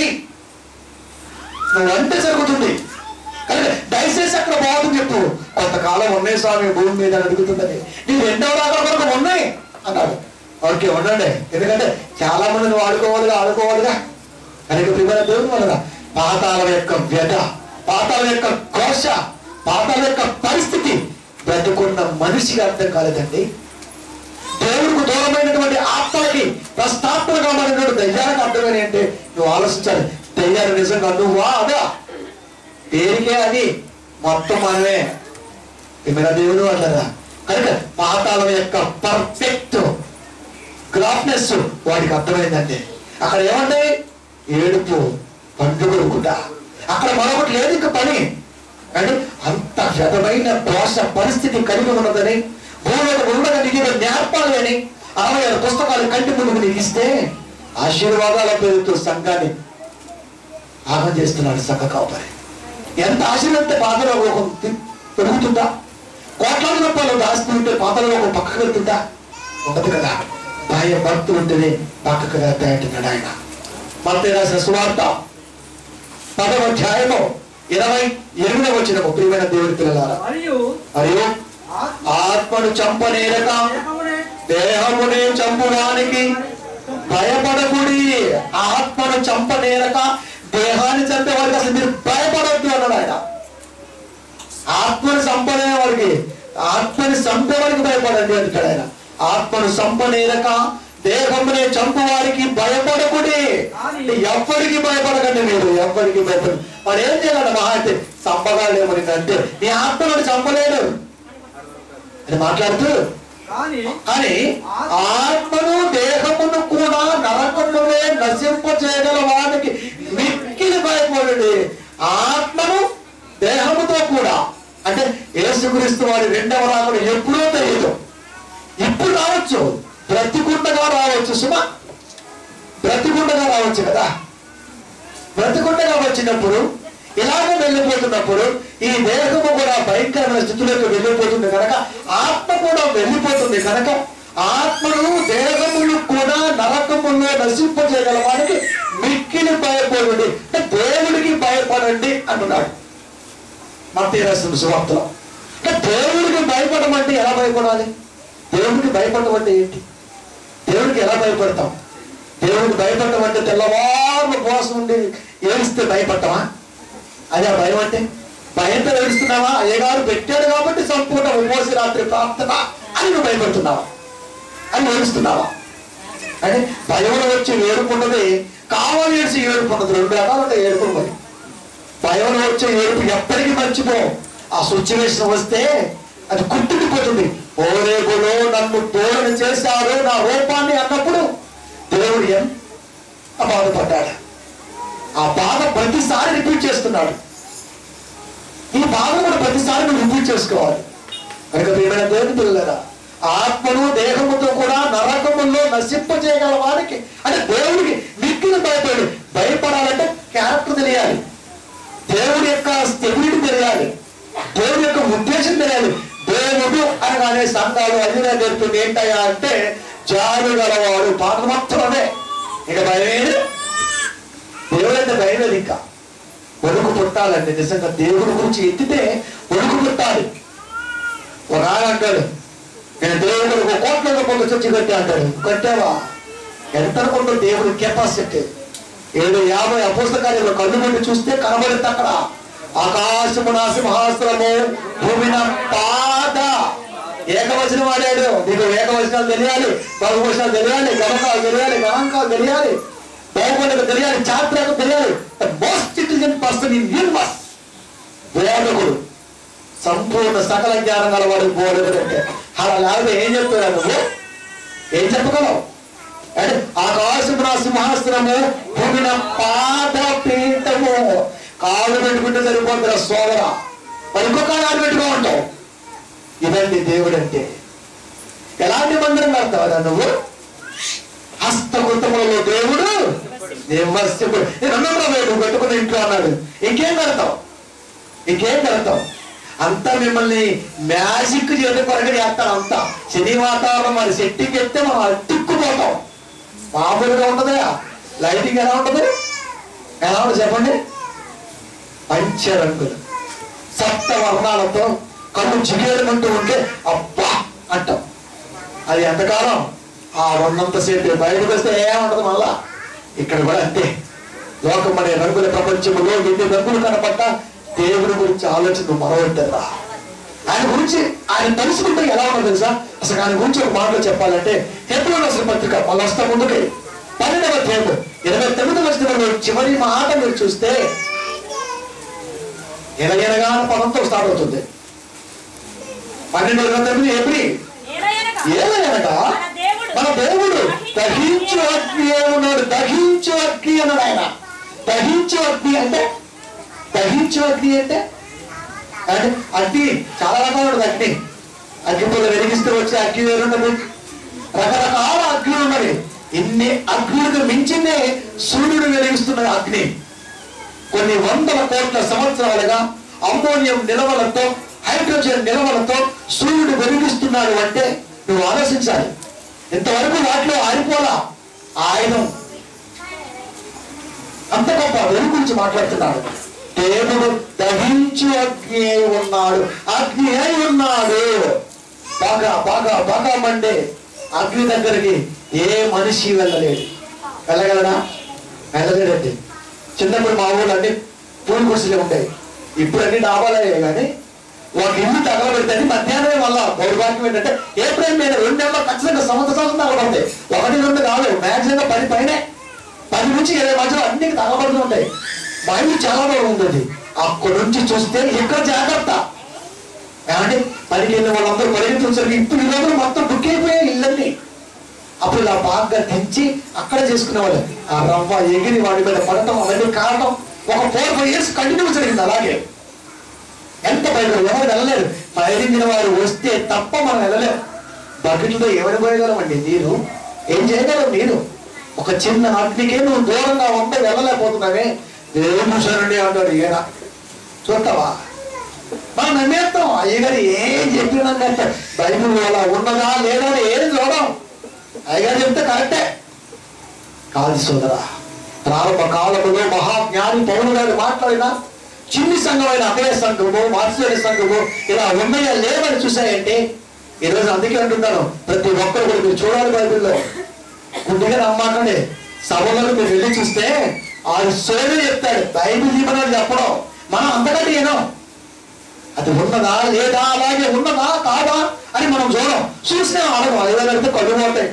నువ్వు అంటే జరుగుతుంది కానీ దయచేసి అక్కడ బాగుంది చెప్పు కొంతకాలం ఉన్నాయి స్వామి భూమి మీద అని అడుగుతుందని నీ రెండవ రాకడ వరకు ఉన్నాయి అన్నాడు ఓకే ఉండండి ఎందుకంటే చాలా మందిని వాడుకోవాలిగా ఆడుకోవాలిగా కనుక ప్రిమల దేవుని వలన పాతాల యొక్క వ్యధ పాతాల యొక్క ఘోష పాతాల యొక్క పరిస్థితి బ్రతుకున్న మనిషికి అర్థం కాలేదండి దేవుడికి దూరమైనటువంటి ఆత్మలకి ప్రస్తాత్మగా మారినటువంటి దయ్యానికి అర్థమని అంటే నువ్వు ఆలోచించాలి దయ్యాలు నిజంగా నువ్వా అదా పేరుకే అది మొత్తం మనమే ఏమైనా దేవుడు అంటారా కనుక పాతాళం యొక్క పర్ఫెక్ట్ గ్రాఫ్నెస్ వాడికి అర్థమైందండి అక్కడ ఏమంటాయి ఏడుపు పండుగలుగుట అక్కడ మరొకటి లేదు ఇంకా పని అంటే అంత విధమైన దోష పరిస్థితి కలిగి ఉన్నదని భూమిలో ఉండగా నీకు నేర్పాలి అని అరవై ఆరు పుస్తకాలు కంటి ముందుకు నీకు ఇస్తే ఆశీర్వాదాల పేరుతో సంఘాన్ని ఆగం చేస్తున్నాడు సంఘ కాపరి ఎంత ఆశీర్వదిస్తే పాతలో ఒక పెరుగుతుందా కోట్లాది రూపాయలు దాస్తుంటే పాతలో ఒక పక్కకు వెళ్తుందా ఉండదు కదా భయం భక్తులు ఉంటేనే పక్కకు వెళ్తాయంటున్నాడు ఆయన మత రాసిన సువార్త పదవ అధ్యాయము ఇరవై ఎనిమిదవ వచ్చిన ప్రియమైన దేవుడి పిల్లలారా మరియు మరియు ఆత్మ ఆత్మను చంపనేరక దేహమునే దేహమునే చంపువానికి భయపడకుడి ఆత్మను చంపనేరక దేహాన్ని చంపే వారికి అసలు మీరు భయపడద్దు అన్నాడు ఆయన ఆత్మను చంపనే వారికి ఆత్మని చంపే వారికి భయపడండి అంటాడు ఆయన ఆత్మను చంపనేరక దేహమునే చంపు వారికి భయపడకుడి అంటే ఎవ్వరికి భయపడకండి మీరు ఎవ్వరికి భయపడ వాడు ఏం చేయాలంటే మహా అంటే చంపగాలేమని అంటే నీ ఆత్మను చంపలేడు అని మాట్లాడుతూ కానీ కానీ ఆత్మను దేహమును కూడా నరకమునే నశింప చేయగల వాడికి మిక్కిలి భయపడు ఆత్మను దేహముతో కూడా అంటే యేసుక్రీస్తు వారి రెండవ రాకడ ఎప్పుడో తెలియదు ఇప్పుడు రావచ్చు బ్రతికుండగా రావచ్చు సుమ బ్రతికుండగా రావచ్చు కదా బ్రతికుండగా వచ్చినప్పుడు ఇలాగే వెళ్ళిపోతున్నప్పుడు ఈ దేహము కూడా భయంకరమైన స్థితిలోకి వెళ్ళిపోతుంది కనుక ఆత్మ కూడా వెళ్ళిపోతుంది కనుక ఆత్మను దేహములు కూడా నరకములో నశింపజేయగల వాడికి మిక్కిలి భయపడండి అంటే దేవుడికి భయపడండి అంటున్నాడు మత్తే రాసిన సువార్తలో ఇంకా దేవుడికి భయపడడం అంటే ఎలా భయపడాలి దేవుడికి భయపడడం అంటే ఏంటి దేవుడికి ఎలా భయపడతాం దేవుడికి భయపడటం అంటే తెల్లవారు ఉపవాసం ఉండి ఏడిస్తే భయపడతామా అదే ఆ భయం అంటే భయంతో ఏడుస్తున్నావా అయ్యగారు పెట్టాడు కాబట్టి సంపూర్ణ ఉపవాస రాత్రి ప్రార్థన అని నువ్వు భయపడుతున్నావా అని ఏడుస్తున్నావా అంటే భయంలో వచ్చి ఏడుపున్నది కావాలి ఏడిచి ఏడుపు ఉన్నది రెండు రకాలు ఉంటాయి ఏడుపులు మరి భయంలో వచ్చే ఏడుపు ఎప్పటికీ మర్చిపో ఆ సిచ్యువేషన్ వస్తే అది గుర్తుండిపోతుంది ఓరేపులో నన్ను దూరం చేశారు నా రూపాన్ని అన్నప్పుడు దేవుడు ఎంత బాధపడ్డాడు ఆ బాధ ప్రతిసారి రిపీట్ చేస్తున్నాడు ఈ బాధ కూడా ప్రతిసారి నువ్వు రిపీట్ చేసుకోవాలి కనుక ప్రియమైన దేవుని పిల్లరా ఆత్మను దేహముతో కూడా నరకముల్లో నశింపజేయగల వారికి అంటే దేవుడికి మిక్కిన భయపడి భయపడాలంటే క్యారెక్టర్ తెలియాలి దేవుడి యొక్క స్టెబిలిటీ తెలియాలి దేవుడి యొక్క ఉద్దేశం తెలియాలి దేవుడు అనగానే సంఘాలు అదిగా నేర్పుతుంది ఏంటయ్యా అంటే జారు గలవాడు పాట మొత్తం అదే ఇక భయమేది దేవుడు అంటే భయం లేదు ఇంకా వణుకు పుట్టాలండి నిజంగా దేవుడి గురించి ఎత్తితే వణుకు పుట్టాలి ఒక ఆయన అంటాడు నేను దేవుడు ఒక కోట్ల రూపాయలు చర్చి కట్టా అంటాడు కట్టావా ఎంత అనుకుంటావు దేవుడి కెపాసిటీ ఏడు యాభై అపుస్తకాలు కళ్ళు పెట్టి చూస్తే కనబడుతుంది అక్కడ ఆకాశము నా సింహాసనము భూమిన పాద ఏకవచనం వాడాడు నీకు ఏకవచనాలు తెలియాలి బహువచనాలు తెలియాలి గమకాలు తెలియాలి గణాంకాలు తెలియాలి బహుమతులకు తెలియాలి చాత్రకు తెలియాలి most intelligent person in universe బోధకుడు సంపూర్ణ సకల జ్ఞానం గలవాడు బోధకుడు అంటే అలా లేకపోతే ఏం చెప్తున్నావు నువ్వు ఏం చెప్పగలవు అంటే ఆకాశము నా సింహాసనము భూమిన పాద పీఠము కాలు పెట్టుకుంటే సరిపోతున్న సోదర మరి ఇంకొక కాలు పెట్టుకో ఉంటావు ఇదండి దేవుడు అంటే ఎలాంటి మందిరం కడతావా నువ్వు హస్తకృతములలో దేవుడు నివసింపుడు నేను అన్నప్పుడు నువ్వు పెట్టుకుని ఇంట్లో అన్నాడు ఇంకేం కడతావు ఇంకేం కడతావు అంతా మిమ్మల్ని మ్యాజిక్ చేయడం కొరకు చేస్తాను అంతా శని వాతావరణం మరి సెట్టింగ్ ఎత్తే మనం అట్టుక్కుపోతాం మామూలుగా ఉంటుందా లైటింగ్ ఎలా ఉంటుంది ఎలా ఉంటుంది చెప్పండి పంచ రంగులు సప్త వర్ణాలతో కళ్ళు జిగేరుకుంటూ ఉంటే అబ్బా అంటాం అది ఎంతకాలం ఆ ఉన్నంత సేపు బయటకు వస్తే ఏముండదు మళ్ళా ఇక్కడ కూడా అంతే లోకం అనే రంగుల ప్రపంచంలో ఎన్ని రంగులు కనపడ్డా దేవుడి గురించి ఆలోచన మరవట్టారా ఆయన గురించి ఆయన తెలుసుకుంటే ఎలా ఉండదు తెలుసా అసలు ఆయన గురించి ఒక మాటలో చెప్పాలంటే హెబ్రోన్ రాసిన పత్రిక మళ్ళీ వస్తా ముందుకి పన్నెండవ తేదీ ఇరవై తొమ్మిదవ వచనంలో చివరి మాట మీరు చూస్తే ఎనగనగా అన్న పదంతో స్టార్ట్ అవుతుంది పన్నెండు ఇరవై తొమ్మిది ఏప్రిల్ ఏలయనగా ఏలయనగా మన దేవుడు మన దేవుడు దహించు అగ్ని ఉన్నాడు దహించు అగ్ని అన్నాడు ఆయన దహించు అగ్ని అంటే దహించు అగ్ని అంటే అంటే అగ్ని చాలా రకాలు ఉంటుంది అగ్ని అగ్ని పొల వెలిగిస్తూ వచ్చే అగ్ని వేరున్నది రకరకాల అగ్ని ఉన్నది ఇన్ని అగ్నులకు మించిందే సూర్యుడు వెలిగిస్తున్న అగ్ని కొన్ని వందల కోట్ల సంవత్సరాలుగా అమ్మోనియం నిలవలతో హైడ్రోజన్ నిలవలతో సూర్యుడు వెలిగిస్తున్నాడు అంటే నువ్వు ఆలోచించాలి ఇంతవరకు వాటిలో ఆరిపోలా ఆయుధం అంత గొప్ప వెలుగు గురించి మాట్లాడుతున్నాడు దేవుడు దహించు అగ్ని అయి ఉన్నాడు అగ్ని అయి ఉన్నాడు బాగా బాగా బాగా మండే అగ్ని దగ్గరికి ఏ మనిషి వెళ్ళలేడు వెళ్ళగలడా వెళ్ళలేడండి చిన్నప్పుడు మా ఊళ్ళో అన్ని పూలు గుడిసెలే ఉంటాయి ఇప్పుడు అన్ని డాబాలయ్యాయి కానీ ఒక ఇల్లు తగలబెడితే మధ్యాహ్నమే మళ్ళా దౌర్భాగ్యం ఏంటంటే ఏప్రిల్ మీద రెండు నెలలు ఖచ్చితంగా సంవత్సరాలు తగలబడతాయి ఒకటి రెండు కాదు మ్యాక్సిమం పది పైనే పది నుంచి ఇరవై మధ్యలో అన్ని తగలబడుతూ ఉంటాయి మా ఇల్లు చాలా దూరం ఉంటుంది అక్కడి నుంచి చూస్తే ఇక్కడ జాగ్రత్త ఏమంటే పనికి వెళ్ళిన వాళ్ళందరూ పరిగెత్తున్నారు ఇప్పుడు ఈ రోజులు మొత్తం బుక్ అయిపోయాయి ఇల్లన్నీ అప్పుడు ఇలా బాగా తెంచి అక్కడ చేసుకునేవాళ్ళు ఆ రవ్వ ఎగిరి వాడి మీద పడటం అవన్నీ కావటం ఒక ఫోర్ ఫైవ్ ఇయర్స్ కంటిన్యూ జరిగింది అలాగే ఎంత బయట ఎవరు వెళ్ళలేరు బయలుదిన వారు వస్తే తప్ప మనం వెళ్ళలేము బకెట్లతో ఎవరు పోయగలమండి నీరు ఏం చేయగలం నీరు ఒక చిన్న అగ్నికే నువ్వు దూరంగా ఉంటే వెళ్ళలేకపోతున్నావే దేవుడు శరణి అంటాడు ఈయన చూస్తావా మనం నమ్మేస్తాం అయ్యగారు ఏం చెప్పినా నమ్మేస్తాం బైబిల్ అలా ఉన్నదా లేదా అని ఏది చూడం అయ్యగారు చెప్తే కరెక్టే కాదు సోదరా ప్రారంభ కాలంలో మహాజ్ఞాని పౌరుడు గారు మాట్లాడినా చిన్ని సంఘమైన అభయ సంఘము వాత్సల్య సంఘము ఇలా ఉన్నాయా లేవని చూసాయంటే ఈరోజు అందుకే అంటున్నాను ప్రతి ఒక్కరు కూడా మీరు చూడాలి బైబిల్లో గుడ్డిగా నమ్మాకండి సభలకు మీరు వెళ్ళి చూస్తే ఆరు సోదరు చెప్తాడు బైబిల్ ఇవ్వనని చెప్పడం మనం అంతకంటే ఏనో అది ఉన్నదా లేదా అలాగే ఉన్నదా కాదా అని మనం చూడం చూసినా అడగం అడగలిగితే కళ్ళు పోతాయి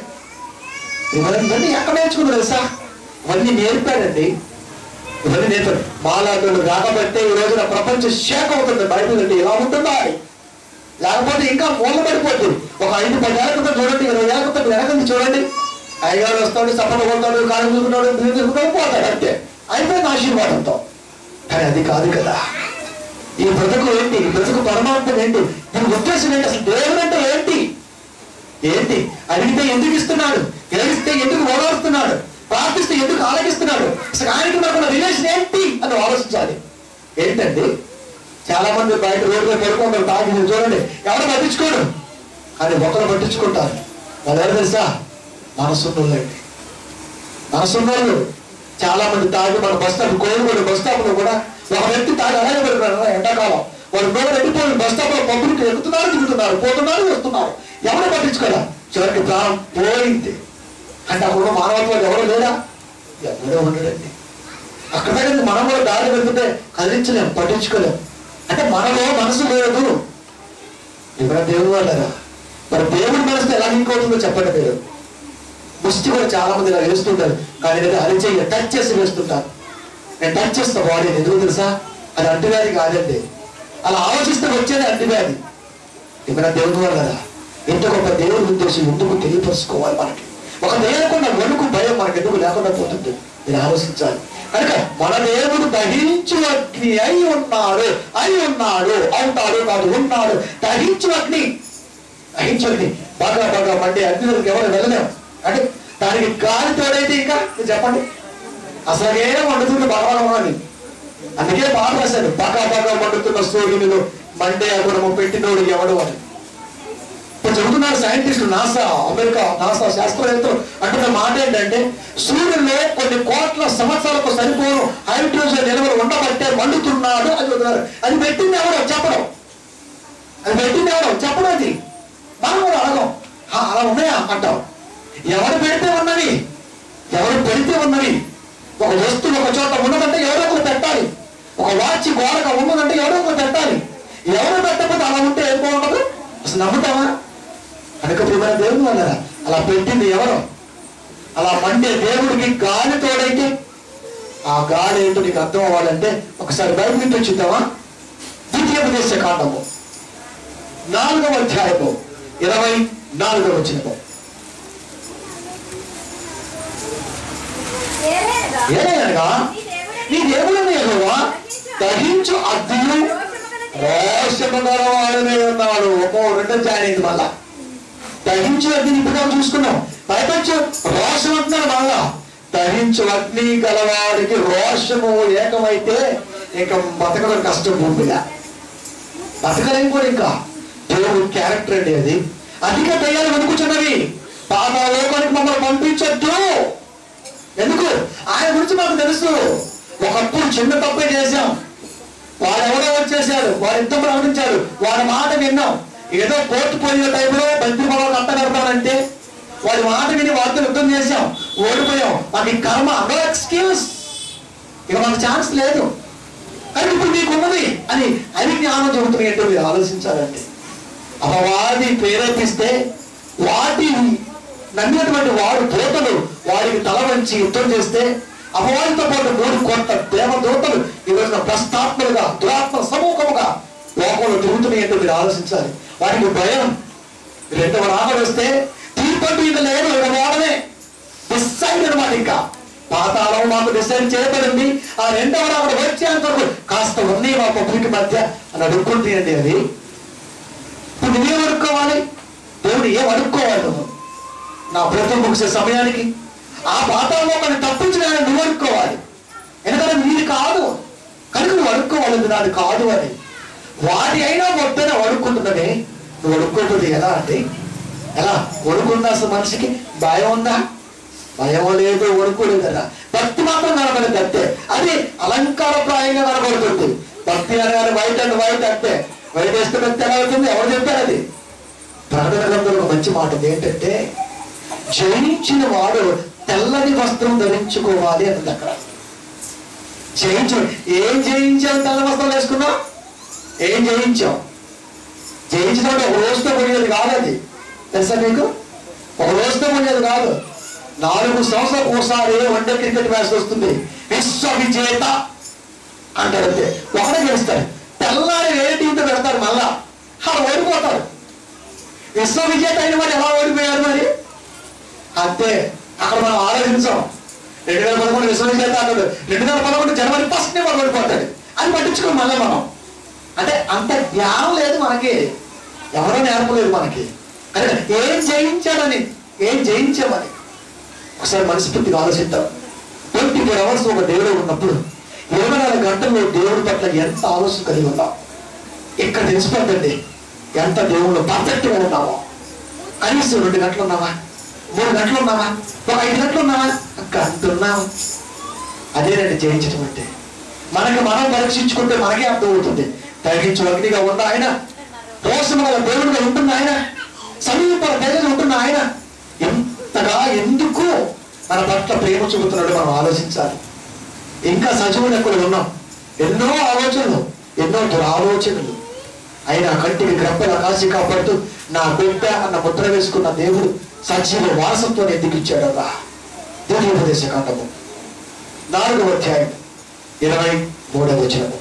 ఇవన్నీ ఎక్కడ నేర్చుకున్నారు తెలుసా ఇవన్నీ నేర్పాడండి ఇవన్నీ నేర్పాడు మాలాంటి రాకబట్టే ఈ రోజున ప్రపంచం షేక్ అవుతుంది బైబిల్ అంటే ఇలా ఉంటుందా అని లేకపోతే ఇంకా మూల పడిపోతుంది ఒక ఐదు పది ఏళ్ళ క్రితం చూడండి ఇరవై ఏళ్ళ క్రితం వెనకంది చూడండి అయ్యగారు వస్తాడు సపన కొడతాడు కాలు చూసుకుంటాడు తీసుకుంటాడు పోతాడు అంతే అయిపోయింది ఆశీర్వాదంతో కానీ అది కాదు కదా ఈ బ్రతుకు ఏంటి ఈ బ్రతుకు పరమార్థం ఏంటి దీని ఉద్దేశం ఏంటి అసలు దేవుడు అంటే ఏంటి ఏంటి అడిగితే ఎందుకు ఇస్తున్నాడు ఏడిస్తే ఎందుకు ఓదారుస్తున్నాడు ప్రార్థిస్తే ఎందుకు ఆలకిస్తున్నాడు అసలు ఆయనకి మనకున్న రిలేషన్ ఏంటి అని ఆలోచించాలి ఏంటండి చాలా మంది బయట రోడ్లో పడుకుంటారు తాగి మీరు చూడండి ఎవరు పట్టించుకోడు కానీ ఒకరు పట్టించుకుంటారు వాళ్ళు ఎవరు తెలుసా మనసున్నోళ్ళండి మనసున్నోళ్ళు చాలా మంది తాగి మన బస్ స్టాప్ కోరుకోడు బస్ స్టాప్ లో కూడా ఒక వ్యక్తి తాగి అలాగే పెడుతున్నారు ఎండాకాలం వాళ్ళు నోరు ఎండిపోయి బస్ స్టాప్ లో పబ్లిక్ ఎక్కుతున్నారు దిగుతున్నారు పోతున్నారు వస్తున్నారు ఎవరు పట్టించుకోరా చివరికి ప్రాణం పోయింది అంటే అక్కడ మానవత్వం ఎవరు లేరా ఎవరో ఉండడండి అక్కడ దగ్గర మనం కూడా దారి వెళ్తుంటే కదిలించలేం పట్టించుకోలేం అంటే మనలో మనసు లేదు ఇక్కడ దేవుడు వాళ్ళరా మరి దేవుడి మనసుతో ఎలా ఇంకోతుందో చెప్పండి మీరు ముష్టి కూడా చాలా మంది ఇలా వేస్తుంటారు కానీ ఏదైతే అరిచేయ టచ్ చేసి వేస్తుంటారు నేను టచ్ చేస్తా బాడీ ఎందుకు తెలుసా అది అంటువ్యాధి కాదండి అలా ఆలోచిస్తే వచ్చేది అంటువ్యాధి ఏమైనా దేవుడు వాళ్ళరా ఎంత గొప్ప దేవుడి ఉద్దేశం ఎందుకు తెలియపరుచుకోవాలి మనకి ఒక దేవుకున్న వణుకు భయం మనకి ఎందుకు లేకుండా పోతుంది మీరు ఆలోచించాలి కనుక మన దేవుడు దహించు అగ్ని అయి ఉన్నాడు అయి ఉన్నాడు అవుతాడు కాదు ఉన్నాడు దహించు అగ్ని దహించు అగ్ని బాగా బాగా మండే అగ్నిలోకి ఎవరు వెళ్ళలేం అంటే దానికి గాలి తోడైతే ఇంకా మీరు చెప్పండి అసలు ఏం వండుతుంది భగవాన్ అని అందుకే బాగా రాశాడు బాగా బాగా మండుతున్న సూర్యునిలో మండే అగుణము పెట్టినోడు ఎవడు అని ఇప్పుడు చెబుతున్నారు సైంటిస్టులు నాసా అమెరికా నాసా శాస్త్రవేత్తలు అంటున్న మాట ఏంటంటే సూర్యుల్లో కొన్ని కోట్ల సంవత్సరాలకు సరిపోను హైడ్రోజన్ నిల్వలు ఉండబట్టే మండుతున్నాడు అని చెబుతున్నారు అది పెట్టింది ఎవరో చెప్పడం అది పెట్టింది ఎవరో చెప్పడం అది మనం కూడా అడగం "హా, అలా ఉన్నాయా అంటాం ఎవరు పెడితే ఉన్నవి ఎవరు పెడితే ఉన్నవి ఒక వస్తువు ఒక చోట ఉన్నదంటే ఎవరో ఒకరు పెట్టాలి ఒక వాచ్ గోడక ఉన్నదంటే ఎవరో ఒకరు పెట్టాలి ఎవరు పెట్టకపోతే అలా ఉంటే ఏం బాగుండదు అసలు నమ్ముతావా కనుక ప్రియమైన దేవుడు అన్నారా అలా పెట్టింది ఎవరు అలా మండే దేవుడికి గాలి తోడైతే ఆ గాలి ఏంటో నీకు అర్థం అవ్వాలంటే ఒకసారి బయట నుంచి చూద్దామా ద్వితీయోపదేశ కాండము నాలుగవ అధ్యాయము ఇరవై నాలుగవ వచ్చినము ఏలేదా? ఏదైనా నీ దేవుడని యెహోవా దహించు అగ్నియు రోషము గలవాడనే ఉన్నాడు ఒక్కో రెండో జాయిన్ అయింది మళ్ళా దహించు అగ్ని ఇప్పుడు చూసుకున్నాం పైపచ్చు రోషం అంటున్నాడు మళ్ళా దహించు అగ్ని గలవాడికి రోషము ఏకమైతే ఇంకా బతకడం కష్టం భూమిగా బతకలేం కూడా ఇంకా దేవుడు క్యారెక్టర్ అండి అది అధిక దయ్యాలు వెనుకుచున్నవి పాప లోకానికి మమ్మల్ని పంపించొద్దు ఎందుకు ఆయన గురించి మాకు తెలుసు ఒకప్పుడు చిన్న తప్పే చేశాం వాడు ఎవరో వచ్చేసాడు వాడు ఎంత ప్రకటించాడు వాడి మాట విన్నాం ఏదో కోర్టు పోయిన టైంలో బంతి పొలం అంత కడతానంటే వాడి మాట విని వాడితో యుద్ధం చేశాం ఓడిపోయాం మాకు ఈ కర్మ నో ఎక్స్క్యూజ్ ఇక మాకు ఛాన్స్ లేదు కానీ ఇప్పుడు మీకు ఉన్నది అని అది జ్ఞానం చెబుతుంది ఏంటో మీరు ఆలోచించాలండి అపవాది ప్రేరేపిస్తే వాటి నమ్మినటువంటి వాడు దూతలు వారికి తల వంచి యుద్ధం చేస్తే అపవాదితో పాటు మూడు కొత్త దేవదూతలు ఈ రోజున ప్రస్తాత్మలుగా దురాత్మ సమూహముగా లోకంలో తిరుగుతున్నాయి ఏంటో మీరు ఆలోచించాలి వారికి భయం రెండవ రాకడ వస్తే తీర్పంటూ ఇక లేదు ఇక వాడమే డిసైడ్ అనమాట ఇంకా పాతాళం మాకు డిసైడ్ చేయబడింది ఆ రెండవ రాకడ వచ్చేంత వరకు కాస్త ఉన్నాయి మా పబ్లిక్ మధ్య అని అడుక్కుంటుందండి అది ఇప్పుడు నువ్వేం అడుక్కోవాలి దేవుడు ఏం అడుక్కోవాలి నువ్వు నా బ్రతుకు ముగిసే సమయానికి ఆ పాతాల్లో కొన్ని తప్పించడానికి నువ్వు అడుక్కోవాలి ఎందుకంటే నీది కాదు కనుక నువ్వు అడుక్కోవాలి ఇది నాది కాదు అని వాటి అయినా వద్దనే అడుక్కుంటున్నది నువ్వు అడుక్కోకపోతే ఎలా అండి ఎలా వడుకుందా అసలు మనిషికి భయం ఉందా భయం లేదు వణుకు లేదట భక్తి మాత్రం కనబడింది అంతే అది అలంకారప్రాయంగా కనబడుతుంది భక్తి అనగానే వైట్ అండ్ వైట్ అంటే వైట్ వేస్తే భక్తి ఎలా అవుతుంది ఎవరు చెప్పారు అది ప్రకటన గ్రంథంలో ఒక మంచి మాట ఉంది ఏంటంటే జయించిన వాడు తెల్లని వస్త్రం ధరించుకోవాలి అన్నది అక్కడ జయించు ఏం జయించావు తెల్ల వస్త్రం వేసుకున్నావు ఏం జయించావు జయించడం అంటే ఒక రోజుతో పోయేది కాదు అది తెలుసా మీకు ఒక రోజుతో పోయేది కాదు నాలుగు సంవత్సరాలకు ఒకసారి వన్డే క్రికెట్ మ్యాచ్ వస్తుంది విశ్వ విజేత అంటారు అంతే ఒకటే గెలుస్తారు తెల్లారి వేరే టీంతో పెడతారు మళ్ళా అలా ఓడిపోతారు విశ్వ విజేత అయిన మరి ఎలా ఓడిపోయారు మరి అంతే అక్కడ మనం ఆలోచించాం రెండు వేల పదకొండు విశ్వ విజేత అన్నాడు రెండు వేల పదకొండు జనవరి ఫస్ట్ నే మనం ఓడిపోతాడు అని పట్టించుకోం మళ్ళీ మనం అంటే అంత జ్ఞానం లేదు మనకి ఎవరో నేర్పలేదు మనకి కానీ ఏం జయించాడని ఏం జయించామని ఒకసారి మనస్ఫూర్తిగా ఆలోచిద్దాం ట్వంటీ ఫోర్ అవర్స్ ఒక దేవుడు ఉన్నప్పుడు ఇరవై నాలుగు గంటల్లో దేవుడి పట్ల ఎంత ఆలోచన కలిగి ఉన్నాం ఇక్కడ తెలిసిపోద్దండి ఎంత దేవుళ్ళు పర్ఫెక్ట్గా ఉన్నామో కనీసం రెండు గంటలు ఉన్నావా మూడు గంటలు ఉన్నావా ఒక ఐదు గంటలు ఉన్నావా గంట ఉన్నావా అదేనండి జయించడం అంటే మనకి మనం పరీక్షించుకుంటే మనకే అర్థమవుతుంది తగ్గించు అగ్నిగా ఉన్న ఆయన రోషము గల దేవుడిగా ఉంటున్న ఆయన సమీప తెగ ఉంటున్న ఆయన ఎంతగా ఎందుకు మన పట్ల ప్రేమ చూపుతున్నాడు మనం ఆలోచించాలి ఇంకా సజీవులు ఎక్కడ ఉన్నాం ఎన్నో ఆలోచనలు ఎన్నో దురాలోచనలు అయినా కంటికి గ్రప్పల కాసి కాపాడుతూ నా బిడ్డ అన్న ముద్ర వేసుకున్న దేవుడు సజీవ వారసత్వాన్ని ఎందుకు ఇచ్చాడరా ద్వితీయోపదేశ కాండము నాలుగవ అధ్యాయం ఇరవై మూడవ వచనము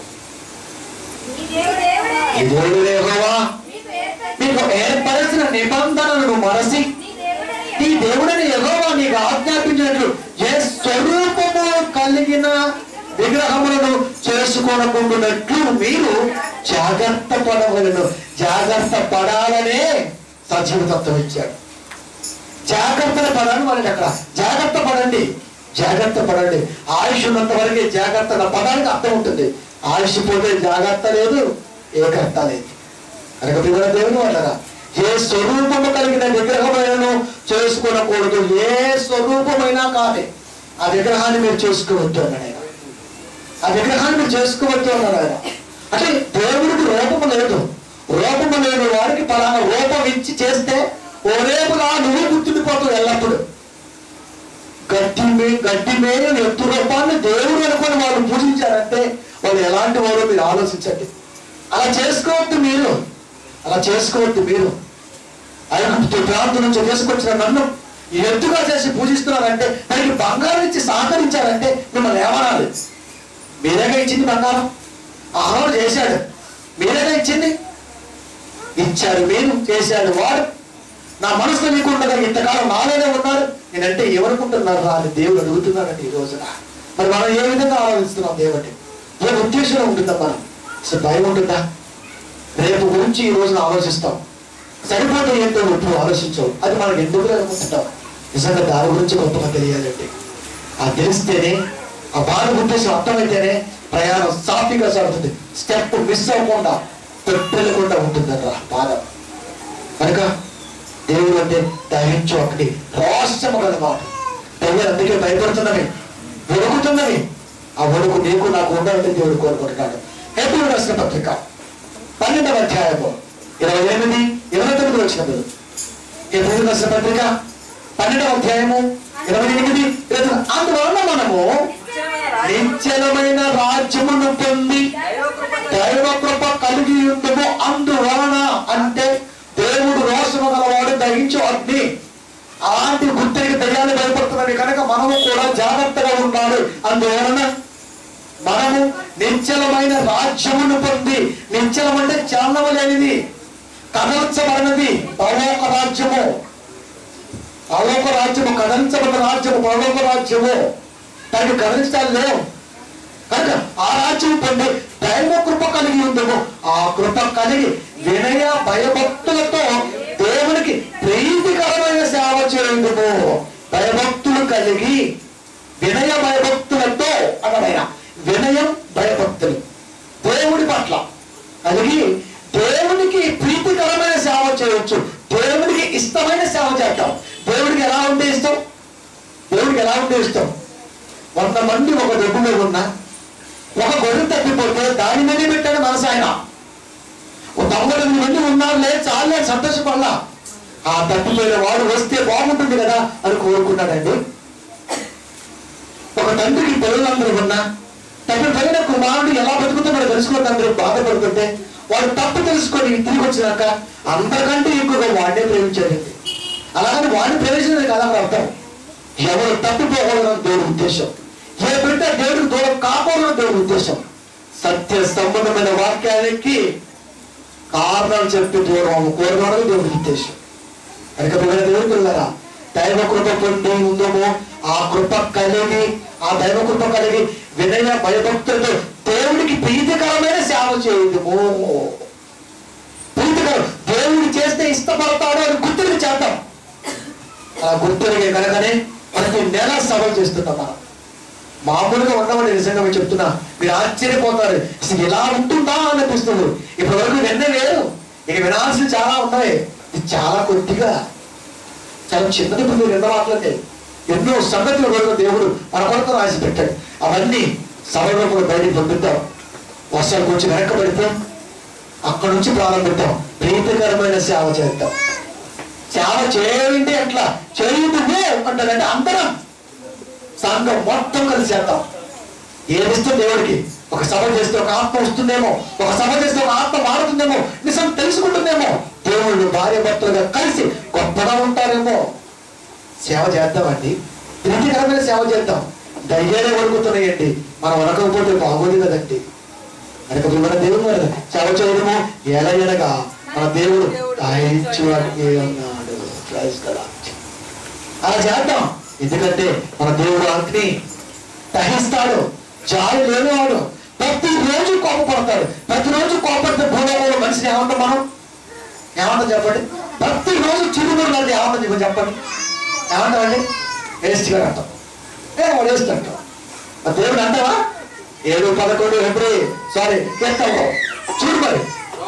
నీ దేవుడు దేవుడే. ఈ దేవుడు యెహోవా నీకు ఏర్పరిచిన మీకు ఏర్పరిచిన నిబంధనలను మరసి నీ దేవుడని నీ దేవుడని యెహోవా నీకు ఆజ్ఞాపించినట్లు ఏ స్వరూపము కలిగిన విగ్రహములను చేసుకొనకుండానట్లు మీరు జాగ్రత్త పడవలను జాగ్రత్త పడాలనే సజీవతత్వం ఇచ్చాడు జాగ్రత్త పడాలి వాళ్ళకి అక్కడ జాగ్రత్త పడండి జాగ్రత్త పడండి ఆయుష్ ఉన్నంత వరకే జాగ్రత్త అన్న పదానికి అర్థం ఉంటుంది ఆయుష్ పోతే జాగ్రత్త లేదు ఏకర్త లేదు కనుక పిల్లల దేవుని వాళ్ళరా ఏ స్వరూపము కలిగిన విగ్రహమైనను చేసుకోనకూడదు ఏ స్వరూపమైనా కాదే ఆ విగ్రహాన్ని మీరు చేసుకోవద్దు అన్నాడు ఆయన ఆ విగ్రహాన్ని మీరు చేసుకోవద్దు అన్నాడు ఆయన అంటే దేవుడికి రూపము లేదు రూపము లేని వారికి పలానా రూపం ఇచ్చి చేస్తే ఓ రేపుగా నువ్వు గుర్తుండిపోతావు ఎల్లప్పుడు గడ్డి మే గడ్డి మేలు ఎత్తు రూపాన్ని దేవుడు అనుకొని వాళ్ళు పూజించారంటే వాళ్ళు ఎలాంటి వారో మీరు ఆలోచించండి అలా చేసుకోవద్దు మీరు అలా చేసుకోవద్దు మీరు ఐగుప్తు ప్రాంతం నుంచి తీసుకొచ్చిన నన్ను ఎత్తుగా చేసి పూజిస్తున్నారంటే దానికి బంగారం ఇచ్చి సహకరించారంటే మిమ్మల్ని ఏమనాలి మీరేగా ఇచ్చింది బంగారం ఆహారం చేశాడు మీరేగా ఇచ్చింది ఇచ్చాడు మీరు చేశాడు వాడు నా మనసులో నీకుండగా ఇంతకాలం నాలోనే ఉన్నాడు నేనంటే ఎవరుకుంటున్నారు రా అని దేవుడు అడుగుతున్నాడండి ఈ రోజున మరి మనం ఏ విధంగా ఆలోచిస్తున్నాం దేవుడిని ఏ ఉద్దేశంలో ఉంటుందా మనం అసలు భయం ఉంటుందా రేపు గురించి ఈ రోజున ఆలోచిస్తాం సరిపోతే ఏంటో ఇప్పుడు ఆలోచించవు అది మనకు ఎందుకు అనుకుంటున్నాం నిజంగా దాని గురించి గొప్పగా తెలియాలండి అది తెలిస్తేనే ఆ బాధ ఉద్దేశం అర్థమైతేనే ప్రయాణం సాఫీగా సాగుతుంది స్టెప్ మిస్ అవ్వకుండా పెట్టకుండా ఉంటుందన్న బాధ కనుక దేవుడు అంటే దహించు ఒకటి రోషము గల మాట దయ్యాలు అందుకే భయపడుతున్నవి వణుకుతున్నవి ఆ వణుకు నీకు నాకు ఉండాలని దేవుడు కోరుకుంటున్నాడు హెబ్రి రాసిన పత్రిక పన్నెండవ అధ్యాయము ఇరవై ఎనిమిది ఇరవై తొమ్మిది వచ్చినప్పుడు హెబ్రి రాసిన పత్రిక పన్నెండవ అధ్యాయము ఇరవై ఎనిమిది ఇరవై తొమ్మిది అందువలన మనము నిశ్చలమైన రాజ్యమును పొంది దైవ కృప కలిగి ఉండము అందువలన అంటే దేవుడు రోషము గలవాడు దహించు అగ్ని అలాంటి గుర్తికి దయ్యాలు భయపడుతున్నవి కనుక మనము కూడా జాగ్రత్తగా ఉన్నాడు అందువలన మనము నిశ్చలమైన రాజ్యమును పొంది నిశ్చలం అంటే చలనము లేనిది కదల్చబడినది పరలోక రాజ్యము పరలోక రాజ్యము కదలించబడిన రాజ్యము పరలోక రాజ్యము దానికి కదలించాలి లేవు కనుక ఆ రాజ్యం పొంది దైవ కృప కలిగి ఉందము ఆ కృప కలిగి వినయ భయభక్తులతో దేవునికి ప్రీతికరమైన సేవ చేయుదుము భయభక్తులు కలిగి వినయ భయభక్తులతో అన్నదైన వినయం భయభక్తులు దేవుడి పట్ల కలిగి దేవునికి ప్రీతికరమైన సేవ చేయొచ్చు దేవునికి ఇష్టమైన సేవ చేద్దాం దేవుడికి ఎలా ఉంటే ఇష్టం దేవుడికి ఎలా ఉంటే ఇష్టం వంద మంది ఒక డబ్బు మీద ఉన్నా ఒక గొర్రె తప్పిపోతే దాని మీదే పెట్టాడు మనసు ఆయన ఓ తొంభై ఎనిమిది మంది ఉన్నారులే చాలే సంతోషపడలా ఆ తప్పిపోయిన వాడు వస్తే బాగుంటుంది కదా అని కోరుకున్నాడండి ఒక తండ్రికి పిల్లలందరూ ఉన్నా తప్పిపోయిన కుమారుడు ఎలా బతుకుతున్నాడో తెలుసుకున్న తండ్రి బాధపడుతుంటే వాడు తప్పు తెలుసుకొని తిరిగి వచ్చినాక అందరికంటే ఎక్కువగా వాడినే ప్రేమించాడండి అలాగని వాడిని ప్రేమించినది కదా అని అర్థం ఎవరు తప్పిపోకూడదని దేవుడి ఉద్దేశం ఏ బిడ్డ దేవుడికి దూరం కాకూడదని దేవుడి ఉద్దేశం సత్య సంబంధమైన వాక్యానికి కారణాలు చెప్పి దూరం కోరడం దేవుడి ఉద్దేశం కనుక పిల్లల దేవుడి పిల్లరా దైవ కృప పొంది ఉందమో ఆ కృప కలిగి ఆ దైవ కృప కలిగి వినయ భయభక్తులతో దేవుడికి ప్రీతికరమైన సేవ చేయదుము ప్రీతికరం దేవుడు చేస్తే ఇష్టపడతాడు అని గుర్తులు చేద్దాం అలా గుర్తురిగే కనుకనే ప్రతి నెల సభలు చేస్తున్నాం మనం మామూలుగా ఉండమని నిజంగా మీరు చెప్తున్నా మీరు ఆశ్చర్యపోతారు అసలు ఇలా ఉంటుందా అనిపిస్తుంది ఇప్పటి వరకు నిన్నే వేరు ఇక వినాల్సిన చాలా ఉన్నాయి ఇది చాలా కొద్దిగా చాలా చిన్నది ఇప్పుడు మీరు ఎన్నో మాట్లాడే ఎన్నో సంగతులు కూడా దేవుడు మన కొరకు రాసి పెట్టాడు అవన్నీ సభలో కూడా బయటికి పంపిద్దాం వర్షాలు కొంచెం వెనకబడితే అక్కడ నుంచి ప్రారంభిద్దాం ప్రీతికరమైన సేవ చేద్దాం సేవ చేయండి అట్లా చేయుదువే అంటారంటే అందరం సంఘం మొత్తం కలిసి చేద్దాం ఏది ఇష్టం దేవుడికి ఒక సభ చేస్తే ఒక ఆత్మ వస్తుందేమో ఒక సభ చేస్తే ఒక ఆత్మ మారుతుందేమో నిజం తెలుసుకుంటుందేమో దేవుళ్ళు భార్య భర్తలుగా కలిసి గొప్పగా ఉంటారేమో సేవ చేద్దామండి ప్రీతికరమైన సేవ చేద్దాం ధైర్యాన్ని వణుకుతున్నాయండి మనం వనకపోతే బాగోదు కదండి కనుక మన దేవుడు మరి సేవ చేయడము ఎలా ఎనగా మన దేవుడు దహించువాడికి అన్నాడు Praise the Lord. అలా చేద్దాం ఎందుకంటే మన దేవుడు అగ్ని దహిస్తాడు జాలి లేనివాడు ప్రతి రోజు కోపపడతాడు ప్రతిరోజు కోపడితే భూలోకంలో మనిషిని ఏమంటాం మనం ఏమంటాం చెప్పండి ప్రతి రోజు చిరుమురు నది ఏమంటాం చెప్పండి చెప్పండి ఏమంటామండి వేస్ట్ గా అంటాం ఏ వాడు వేస్ట్ అంటాం మరి దేవుడు అంటావా ఏడు పదకొండు ఎప్పుడు సారీ కీర్తనలో చూడు మరి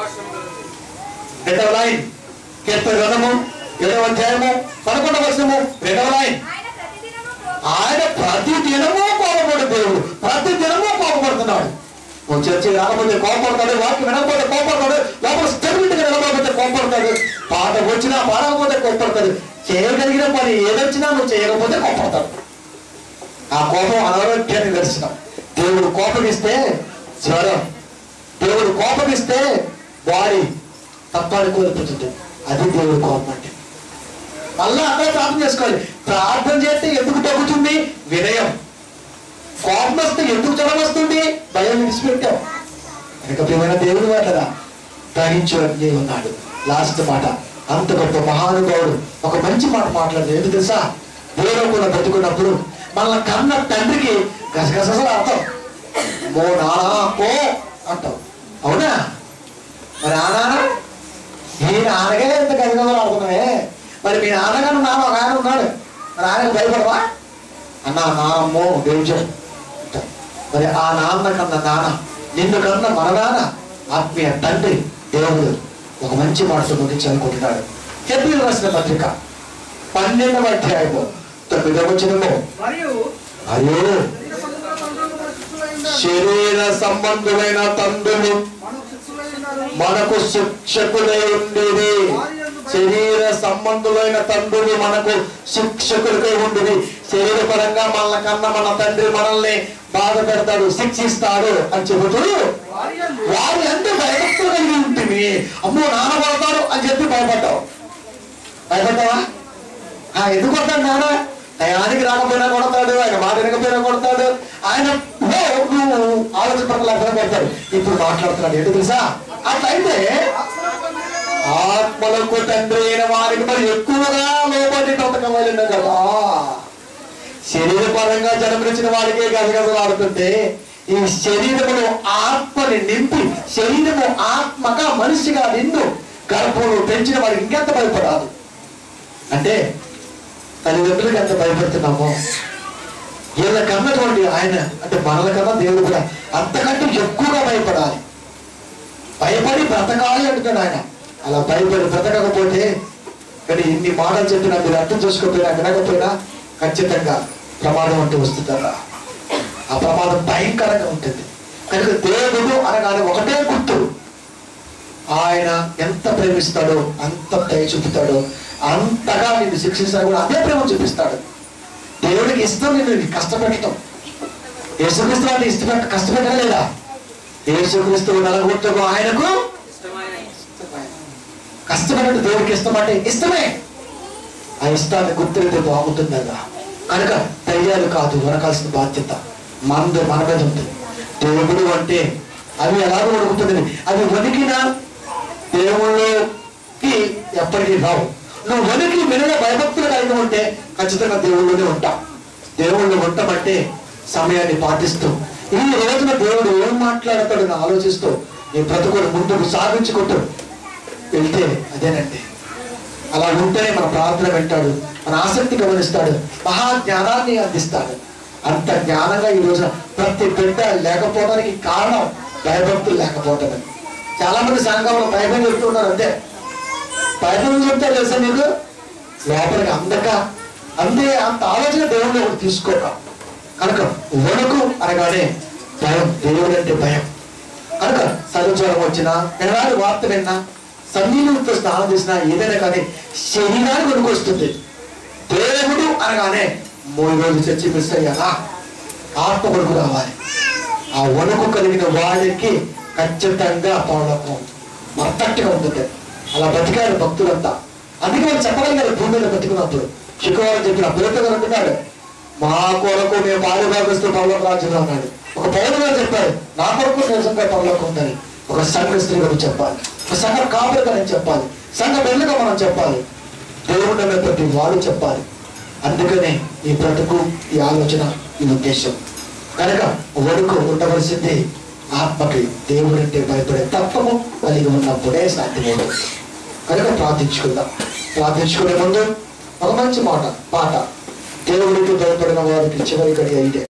రెండవ లైన్ కీర్తన గ్రంథము ఏడవ అధ్యాయము పదకొండవ వర్షము రెండవ లైన్ ఆయన ప్రతిదినము ఆయన ప్రతి దినము కోపపడు దేవుడు ప్రతి దినము కోపపడుతున్నాడు నువ్వు చర్చి రాకపోతే కోపడతాడు వాక్యం వినకపోతే కోపడతాడు లోపల స్టెబిలిటీగా నిలబడకపోతే కోపడతాడు పాట వచ్చినా పాడకపోతే కోపడతాడు చేయగలిగిన పని ఏదొచ్చినా నువ్వు చేయకపోతే కోపడతాడు ఆ కోపం అనారోగ్యాన్ని దర్శనం దేవుడు కోపమిస్తే జ్వరం దేవుడు కోపమిస్తే బాడీ తప్పాన్ని కోల్పోతుంది అది దేవుడు కోపం అంటే మళ్ళా అక్కడ ప్రార్థన చేసుకోవాలి ప్రార్థన చేస్తే ఎందుకు తగ్గుతుంది వినయం కోపం వస్తే ఎందుకు జ్వరం వస్తుంది భయం విడిచిపెట్టాం కనుక ప్రియమైన దేవుడు మాటరా గ్రహించు అని ఉన్నాడు లాస్ట్ మాట అంత గొప్ప మహానుభావుడు ఒక మంచి మాట మాట్లాడదు ఎందుకు తెలుసా దేవుడు బతుకున్నప్పుడు మన కన్న తండ్రికి గసగసలు అర్థం మో నానా కో అంటావు అవునా మరి ఆ నాన్న ఈ నాన్నగే ఎంత గసగసలు ఆడుతున్నావే మరి మీ నాన్నగారు నాన్న ఒక ఆయన ఉన్నాడు మరి ఆయనకు భయపడవా అన్న నాన్నమ్మో దేవుడు అంటావు. మరి ఆ నాన్న కన్నా నాన్న నిన్ను కన్నా మన నాన్న ఆత్మీయ తండ్రి దేవుడు ఒక మంచి మాటతో ముగించాలనుకుంటున్నాడు హెబ్రిల్ రాసిన పత్రిక పన్నెండవ అధ్యాయము తొమ్మిదవ వచనము మరియు అయ్యో శరీర సంబంధులైన తండ్రులు మనకు శిక్షకులై ఉండేది శరీర సంబంధులైన తండ్రులు మనకు శిక్షకులకై ఉండేది శరీర పరంగా మన కన్నా మన తండ్రి మనల్ని బాధ పెడతాడు శిక్షిస్తాడు అని చెబుతూ వారి అంటే భయభక్తులు కలిగి ఉంటుంది అమ్మో నాన్న పడతాడు అని చెప్పి భయపడ్డావు భయపడ్డావా ఆ ఎందుకు కొడతాడు నాన్న టయానికి రాకపోయినా కొడతాడు ఆయన మాట వినకపోయినా కొడతాడు ఆయన ఓ, నువ్వు ఆలోచన పక్కన కొడతాడు ఇప్పుడు మాట్లాడుతున్నాడు ఏంటో తెలుసా అట్లయితే ఆత్మలకు తండ్రి అయిన వారికి మరి ఎక్కువగా లోబడి వెళ్ళిన కదా శరీర పరంగా జన్మనిచ్చిన వాడికే గజగజలాడుతుంటే ఈ శరీరమును ఆత్మని నింపి శరీరము ఆత్మగా మనిషిగా నిన్ను గర్భంలో పెంచిన వాడికి ఇంకెంత భయపడాలి అంటే తల్లిదండ్రులకు ఎంత భయపడుతున్నామో వీళ్ళ కన్నటువంటి ఆయన అంటే మనల కన్నా దేవుడు కూడా అంతకంటే ఎక్కువగా భయపడాలి భయపడి బ్రతకాలి అంటున్నాడు ఆయన అలా భయపడి బ్రతకకపోతే కానీ ఇన్ని మాటలు చెప్పినా మీరు అర్థం చేసుకోకపోయినా వినకపోయినా ఖచ్చితంగా ప్రమాదం అంటూ వస్తుందరా ఆ ప్రమాదం భయంకరంగా ఉంటుంది కనుక దేవుడు అనగానే ఒకటే గుర్తు ఆయన ఎంత ప్రేమిస్తాడో అంత దయ చూపుతాడో అంతగా నిన్ను శిక్షిస్తాడు కూడా అదే ప్రేమ చూపిస్తాడు దేవుడికి ఇష్టం నిన్ను కష్టపెట్టడం యేసుక్రీస్తు వారిని ఇష్టపెట్ట కష్టపెట్టడం లేదా యేసుక్రీస్తు నలగొట్టకు ఆయనకు ఇష్టమైన కష్టపడడం దేవుడికి ఇష్టం అంటే ఇష్టమే ఆ ఇష్టాన్ని గుర్తిరితే బాగుంటుంది కదా కనుక ధైర్యాలు కాదు వనకాల్సిన బాధ్యత మనది మన మీద ఉంటుంది దేవుడు అంటే అవి ఎలాగో వణుకుతుంది అవి వణికిన దేవుళ్ళకి ఎప్పటికీ రావు నువ్వు వణికి మినల భయభక్తులు కలిగి ఉంటే ఖచ్చితంగా దేవుళ్ళలోనే ఉంటావు దేవుళ్ళు ఉండమంటే సమయాన్ని పాటిస్తూ ఈ రోజున దేవుడు ఏం మాట్లాడతాడు అని ఆలోచిస్తూ నీ బ్రతుకుని ముందుకు సాగించుకుంటూ వెళ్తే అదేనండి అలా ఉంటేనే మన ప్రార్థన వింటాడు మన ఆసక్తి గమనిస్తాడు మహా జ్ఞానాన్ని అందిస్తాడు అంత జ్ఞానంగా ఈ రోజున ప్రతి బిడ్డ లేకపోవడానికి కారణం భయభక్తులు లేకపోవటమే చాలా మంది సంఘంలో భయభక్తులు చెప్తున్నారు అంతే భయభక్తులు చెప్తే తెలుసా నీకు లోపలికి అందక అందే అంత ఆలోచన దేవుడిని ఒకటి తీసుకోక కనుక వణుకు అనగానే భయం దేవుడు అంటే భయం కనుక చదువు వచ్చినా ఎలాంటి వార్త విన్నా సన్నీళ్ళతో స్నానం చేసినా ఏదైనా కానీ శరీరానికి వణుకు వస్తుంది దేవుడు అనగానే మూడు రోజులు చర్చి మిస్ అయ్యానా ఆత్మ వణుకు రావాలి ఆ వణుకు కలిగిన వాడికి ఖచ్చితంగా పౌడకం మర్తట్టుగా ఉంటుంది అలా బతికారు భక్తులంతా అందుకే వాళ్ళు చెప్పగలిగారు భూమి మీద బతికున్నప్పుడు శుక్రవారం చెప్పిన పిల్లలు అంటున్నాడు మా కొరకు మేము పాలుభాగస్తూ పర్లోక రాజ్యంలో అన్నాడు ఒక పౌరుగా చెప్పాడు నా కొరకు నిజంగా పర్లోకం ఉందని ఒక సంఘ స్త్రీగా చెప్పాలి ఒక సంఘ కాపులుగా నేను చెప్పాలి సంఘ పెళ్ళుగా మనం చెప్పాలి దేవుడు నమ్మే ప్రతి వాడు చెప్పాలి అందుకనే ఈ బ్రతుకు ఈ ఆలోచన ఈ ఉద్దేశం కనుక వడుకు ఉండవలసింది ఆత్మకి దేవుడంటే భయపడే తత్వము కలిగి ఉన్నప్పుడే సాధ్యమవుతుంది కనుక ప్రార్థించుకుందాం ప్రార్థించుకునే ముందు ఒక మంచి మాట పాట దేవుడికి భయపడిన వారికి చివరి గడి అయితే